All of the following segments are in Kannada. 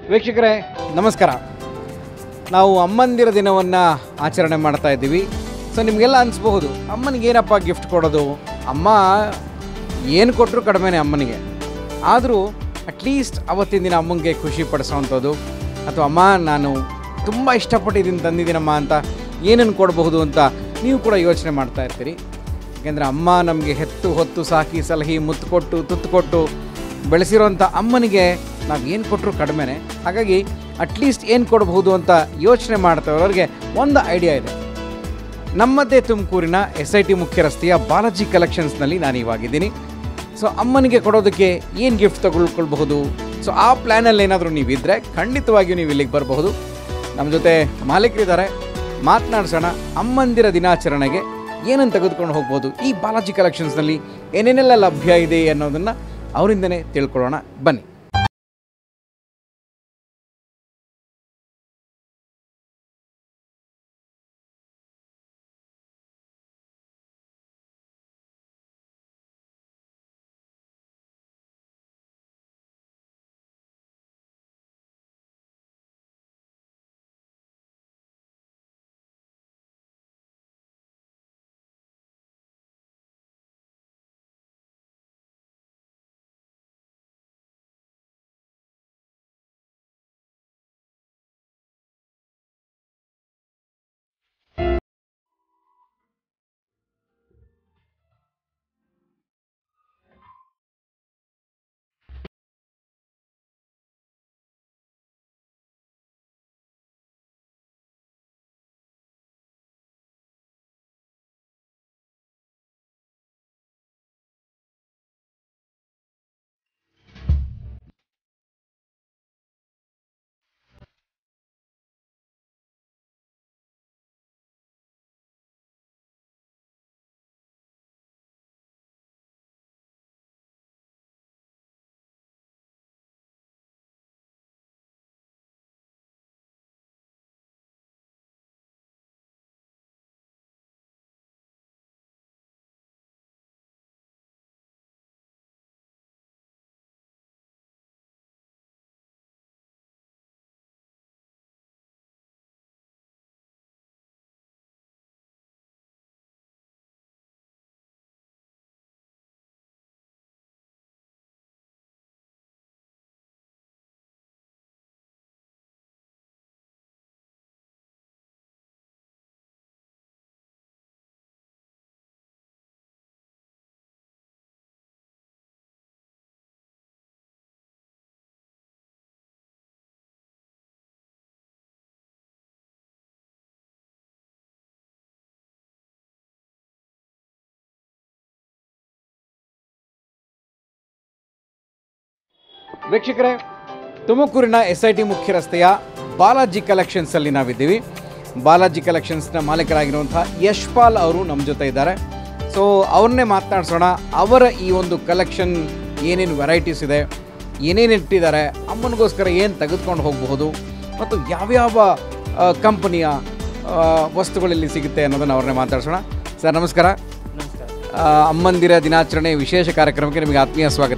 ವೀಕ್ಷಕರೇ ನಮಸ್ಕಾರ ನಾವು ಅಮ್ಮಂದಿರ ದಿನವನ್ನು ಆಚರಣೆ ಮಾಡ್ತಾ ಇದ್ದೀವಿ ಸೊ ನಿಮಗೆಲ್ಲ ಅನಿಸ್ಬಹುದು ಅಮ್ಮನಿಗೆ ಏನಪ್ಪ ಗಿಫ್ಟ್ ಕೊಡೋದು ಅಮ್ಮ ಏನು ಕೊಟ್ಟರು ಕಡಿಮೆನೇ ಅಮ್ಮನಿಗೆ ಆದರೂ ಅಟ್ಲೀಸ್ಟ್ ಅವತ್ತಿನ ದಿನ ಅಮ್ಮನಿಗೆ ಖುಷಿ ಪಡಿಸೋವಂಥದ್ದು ಅಥವಾ ಅಮ್ಮ ನಾನು ತುಂಬ ಇಷ್ಟಪಟ್ಟಿದ್ದೀನಿ ತಂದಿದ್ದೀನಮ್ಮ ಅಂತ ಏನನ್ನು ಕೊಡಬಹುದು ಅಂತ ನೀವು ಕೂಡ ಯೋಚನೆ ಮಾಡ್ತಾ ಇರ್ತೀರಿ ಯಾಕೆಂದರೆ ಅಮ್ಮ ನಮಗೆ ಹೆತ್ತು ಹೊತ್ತು ಸಾಕಿ ಸಲಹಿ ಮುತ್ತು ಕೊಟ್ಟು ತುತ್ತು ಕೊಟ್ಟು ಬೆಳೆಸಿರೋಂಥ ಅಮ್ಮನಿಗೆ ನಾವು ಏನು ಕೊಟ್ಟರು ಕಡಿಮೆನೆ ಹಾಗಾಗಿ ಅಟ್ಲೀಸ್ಟ್ ಏನು ಕೊಡಬಹುದು ಅಂತ ಯೋಚನೆ ಮಾಡ್ತಾ ಇರೋರಿಗೆ ಒಂದು ಐಡಿಯಾ ಇದೆ ನಮ್ಮದೇ ತುಮಕೂರಿನ ಎಸ್ ಐ ಟಿ ಮುಖ್ಯ ರಸ್ತೆಯ ಬಾಲಾಜಿ ಕಲೆಕ್ಷನ್ಸ್ನಲ್ಲಿ ನಾನು ಇವಾಗಿದ್ದೀನಿ ಸೊ ಅಮ್ಮನಿಗೆ ಕೊಡೋದಕ್ಕೆ ಏನು ಗಿಫ್ಟ್ ತಗೊಳ್ಕೊಳ್ಬಹುದು ಸೊ ಆ ಪ್ಲ್ಯಾನಲ್ಲಿ ಏನಾದರೂ ನೀವಿದ್ದರೆ ಖಂಡಿತವಾಗಿಯೂ ನೀವು ಇಲ್ಲಿಗೆ ಬರಬಹುದು ನಮ್ಮ ಜೊತೆ ಮಾಲೀಕರಿದ್ದಾರೆ ಮಾತನಾಡ್ಸೋಣ ಅಮ್ಮಂದಿರ ದಿನಾಚರಣೆಗೆ ಏನನ್ನು ತೆಗೆದುಕೊಂಡು ಹೋಗ್ಬೋದು ಈ ಬಾಲಾಜಿ ಕಲೆಕ್ಷನ್ಸ್ನಲ್ಲಿ ಏನೇನೆಲ್ಲ ಲಭ್ಯ ಇದೆ ಅನ್ನೋದನ್ನು ಅವರಿಂದನೇ ತಿಳ್ಕೊಳ್ಳೋಣ ಬನ್ನಿ ವೀಕ್ಷಕರೇ ತುಮಕೂರಿನ ಎಸ್ ಐ ಟಿ ಮುಖ್ಯ ರಸ್ತೆಯ ಬಾಲಾಜಿ ಕಲೆಕ್ಷನ್ಸಲ್ಲಿ ನಾವಿದ್ದೀವಿ ಬಾಲಾಜಿ ಕಲೆಕ್ಷನ್ಸ್ನ ಮಾಲೀಕರಾಗಿರುವಂಥ ಯಶ್ಪಾಲ್ ಅವರು ನಮ್ಮ ಜೊತೆ ಇದ್ದಾರೆ ಸೊ ಅವ್ರನ್ನೇ ಮಾತನಾಡ್ಸೋಣ ಅವರ ಈ ಒಂದು ಕಲೆಕ್ಷನ್ ಏನೇನು ವೆರೈಟೀಸ್ ಇದೆ ಏನೇನು ಇಟ್ಟಿದ್ದಾರೆ ಅಮ್ಮನಿಗೋಸ್ಕರ ಏನು ತೆಗೆದುಕೊಂಡು ಹೋಗಬಹುದು ಮತ್ತು ಯಾವ್ಯಾವ ಕಂಪನಿಯ ವಸ್ತುಗಳಲ್ಲಿ ಸಿಗುತ್ತೆ ಅನ್ನೋದನ್ನು ಅವ್ರನ್ನೇ ಮಾತಾಡ್ಸೋಣ ಸರ್ ನಮಸ್ಕಾರ ನಮಸ್ಕಾರ ಆ, ಅಮ್ಮಂದಿರ ದಿನಾಚರಣೆ ವಿಶೇಷ ಕಾರ್ಯಕ್ರಮಕ್ಕೆ ನಿಮಗೆ ಆತ್ಮೀಯ ಸ್ವಾಗತ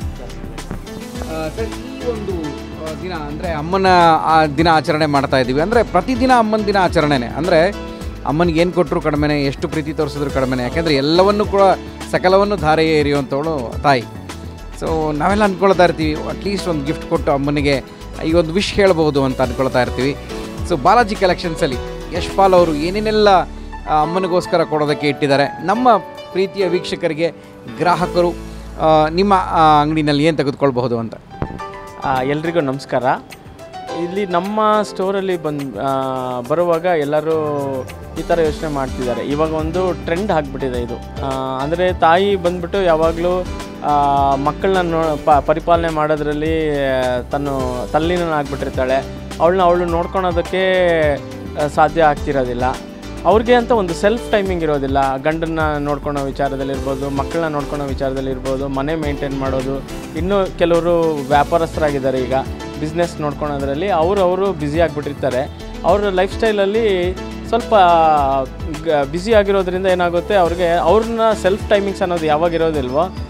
ಸರ್ ಈ ಒಂದು ಆ, ದಿನ ಅಂದರೆ ಅಮ್ಮನ ಆ ದಿನ ಆಚರಣೆ ಮಾಡ್ತಾ ಇದ್ದೀವಿ ಅಂದರೆ ಪ್ರತಿದಿನ ಅಮ್ಮನ ದಿನ ಆಚರಣೆನೇ ಅಂದರೆ ಅಮ್ಮನಿಗೆ ಏನು ಕೊಟ್ಟರು ಕಡಿಮೆನೆ ಎಷ್ಟು ಪ್ರೀತಿ ತೋರಿಸಿದ್ರು ಕಡಿಮೆನೆ ಯಾಕೆಂದರೆ ಎಲ್ಲವನ್ನೂ ಕೂಡ ಸಕಲವನ್ನು ಧಾರೆಯೇ ಎರೆಯುವಂಥವಳು ತಾಯಿ ಸೊ ನಾವೆಲ್ಲ ಅಂದ್ಕೊಳ್ತಾ ಇರ್ತೀವಿ ಅಟ್ಲೀಸ್ಟ್ ಒಂದು ಗಿಫ್ಟ್ ಕೊಟ್ಟು ಅಮ್ಮನಿಗೆ ಈ ಒಂದು ವಿಶ್ ಹೇಳ್ಬೋದು ಅಂತ ಅಂದ್ಕೊಳ್ತಾ ಇರ್ತೀವಿ ಸೊ ಬಾಲಾಜಿ ಕಲೆಕ್ಷನ್ಸಲ್ಲಿ ಯಶ್ಪಾಲ್ ಅವರು ಏನೇನೆಲ್ಲ ಆ, ಅಮ್ಮನಿಗೋಸ್ಕರ ಕೊಡೋದಕ್ಕೆ ಇಟ್ಟಿದ್ದಾರೆ ನಮ್ಮ ಪ್ರೀತಿಯ ವೀಕ್ಷಕರಿಗೆ ಗ್ರಾಹಕರು ಆ, ನಿಮ್ಮ ಆ, ಅಂಗಡಿನಲ್ಲಿ ಏನು ತೆಗೆದುಕೊಳ್ಬಹುದು ಅಂತ ಆ, ಎಲ್ರಿಗೂ ನಮಸ್ಕಾರ ಇಲ್ಲಿ ನಮ್ಮ ಸ್ಟೋರಲ್ಲಿ ಬಂದು ಬರುವಾಗ ಎಲ್ಲರೂ ಈ ಥರ ಯೋಚನೆ ಮಾಡ್ತಿದ್ದಾರೆ ಇವಾಗ ಒಂದು ಟ್ರೆಂಡ್ ಆಗಿಬಿಟ್ಟಿದೆ ಇದು ಅಂದರೆ ತಾಯಿ ಬಂದ್ಬಿಟ್ಟು ಯಾವಾಗಲೂ ಮಕ್ಕಳನ್ನ ನೋ ಪ ಪರಿಪಾಲನೆ ಮಾಡೋದ್ರಲ್ಲಿ ತನ್ನ ತಲ್ಲೀನಾಗ್ಬಿಟ್ಟಿರ್ತಾಳೆ ಅವಳನ್ನ ಅವಳು ನೋಡ್ಕೊಳೋದಕ್ಕೆ ಆ, ಸಾಧ್ಯ ಆಗ್ತಿರೋದಿಲ್ಲ ಅವ್ರಿಗೆ ಅಂತ ಒಂದು ಸೆಲ್ಫ್ ಟೈಮಿಂಗ್ ಇರೋದಿಲ್ಲ ಗಂಡನ್ನ ನೋಡ್ಕೊಳೋ ವಿಚಾರದಲ್ಲಿರ್ಬೋದು ಮಕ್ಕಳನ್ನ ನೋಡ್ಕೊಳೋ ವಿಚಾರದಲ್ಲಿರ್ಬೋದು ಮನೆ ಮೇಂಟೈನ್ ಮಾಡೋದು ಇನ್ನೂ ಕೆಲವರು ವ್ಯಾಪಾರಸ್ಥರಾಗಿದ್ದಾರೆ ಈಗ ಬಿಸ್ನೆಸ್ ನೋಡ್ಕೊಳೋದ್ರಲ್ಲಿ ಅವರು ಅವರು ಬ್ಯುಸಿ ಆಗಿಬಿಟ್ಟಿರ್ತಾರೆ ಅವ್ರ ಲೈಫ್ ಸ್ಟೈಲಲ್ಲಿ ಸ್ವಲ್ಪ ಬ್ಯುಸಿ ಆಗಿರೋದ್ರಿಂದ ಏನಾಗುತ್ತೆ ಅವ್ರಿಗೆ ಅವ್ರನ್ನ ಸೆಲ್ಫ್ ಟೈಮಿಂಗ್ಸ್ ಅನ್ನೋದು ಯಾವಾಗ ಇರೋದಿಲ್ವೋ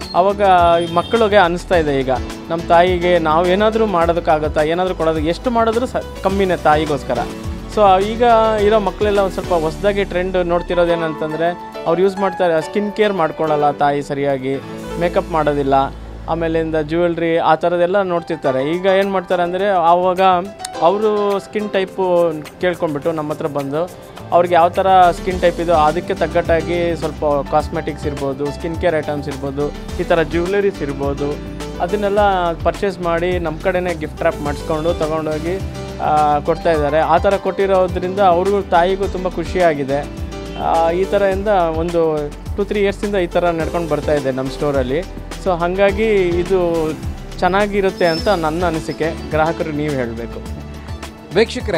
ಅವಾಗ ಈ ಮಕ್ಕಳಿಗೆ ಅನಿಸ್ತಾ ಇದೆ ಈಗ ನಮ್ಮ ತಾಯಿಗೆ ನಾವು ಏನಾದರೂ ಮಾಡೋದಕ್ಕಾಗುತ್ತಾ ಏನಾದರೂ ಕೊಡೋದು ಎಷ್ಟು ಮಾಡಿದ್ರೂ ಸ ಕಮ್ಮಿನೇ ತಾಯಿಗೋಸ್ಕರ ಸೊ ಈಗ ಇರೋ ಮಕ್ಕಳೆಲ್ಲ ಒಂದು ಸ್ವಲ್ಪ ಹೊಸದಾಗಿ ಟ್ರೆಂಡ್ ನೋಡ್ತಿರೋದೇನಂತಂದರೆ ಅವ್ರು ಯೂಸ್ ಮಾಡ್ತಾರೆ ಸ್ಕಿನ್ ಕೇರ್ ಮಾಡ್ಕೊಳ್ಳಲ್ಲ ತಾಯಿ ಸರಿಯಾಗಿ ಮೇಕಪ್ ಮಾಡೋದಿಲ್ಲ ಆಮೇಲಿಂದ ಜ್ಯುವೆಲ್ರಿ ಆ ಥರದ್ದೆಲ್ಲ ನೋಡ್ತಿರ್ತಾರೆ ಈಗ ಏನು ಮಾಡ್ತಾರೆ ಅಂದರೆ ಆವಾಗ ಅವರು ಸ್ಕಿನ್ ಟೈಪು ಕೇಳ್ಕೊಂಡ್ಬಿಟ್ಟು ನಮ್ಮ ಹತ್ರ ಬಂದು ಅವ್ರಿಗೆ ಯಾವ ಥರ ಸ್ಕಿನ್ ಟೈಪ್ ಇದೋ ಅದಕ್ಕೆ ತగ్గಟ್ಟಾಗಿ ಸ್ವಲ್ಪ ಕಾಸ್ಮೆಟಿಕ್ಸ್ ಇರ್ಬೋದು ಸ್ಕಿನ್ ಕೇರ್ ಐಟಮ್ಸ್ ಇರ್ಬೋದು ಈ ಥರ ಜ್ಯುವೆಲರೀಸ್ ಇರ್ಬೋದು ಅದನ್ನೆಲ್ಲ ಪರ್ಚೇಸ್ ಮಾಡಿ ನಮ್ಮ ಕಡೆನೇ ಗಿಫ್ಟ್ ರ್ಯಾಪ್ ಮಾಡಿಸ್ಕೊಂಡು ತೊಗೊಂಡೋಗಿ ಆ, ಕೊಡ್ತಾ ಇದ್ದಾರೆ ಆ ಥರ ಕೊಟ್ಟಿರೋದ್ರಿಂದ ಅವ್ರಿಗೂ ತಾಯಿಗೂ ತುಂಬ ಖುಷಿಯಾಗಿದೆ ಆ, ಈ ಥರದಿಂದ ಒಂದು ಟು ತ್ರೀ ಇಯರ್ಸಿಂದ ಈ ಥರ ನಡ್ಕೊಂಡು ಬರ್ತಾ ಇದೆ ನಮ್ಮ ಸ್ಟೋರಲ್ಲಿ ಸೊ ಹಾಗಾಗಿ ಇದು ಚೆನ್ನಾಗಿರುತ್ತೆ ಅಂತ ನನ್ನ ಅನಿಸಿಕೆ ಗ್ರಾಹಕರು ನೀವು ಹೇಳಬೇಕು ವೀಕ್ಷಕರೇ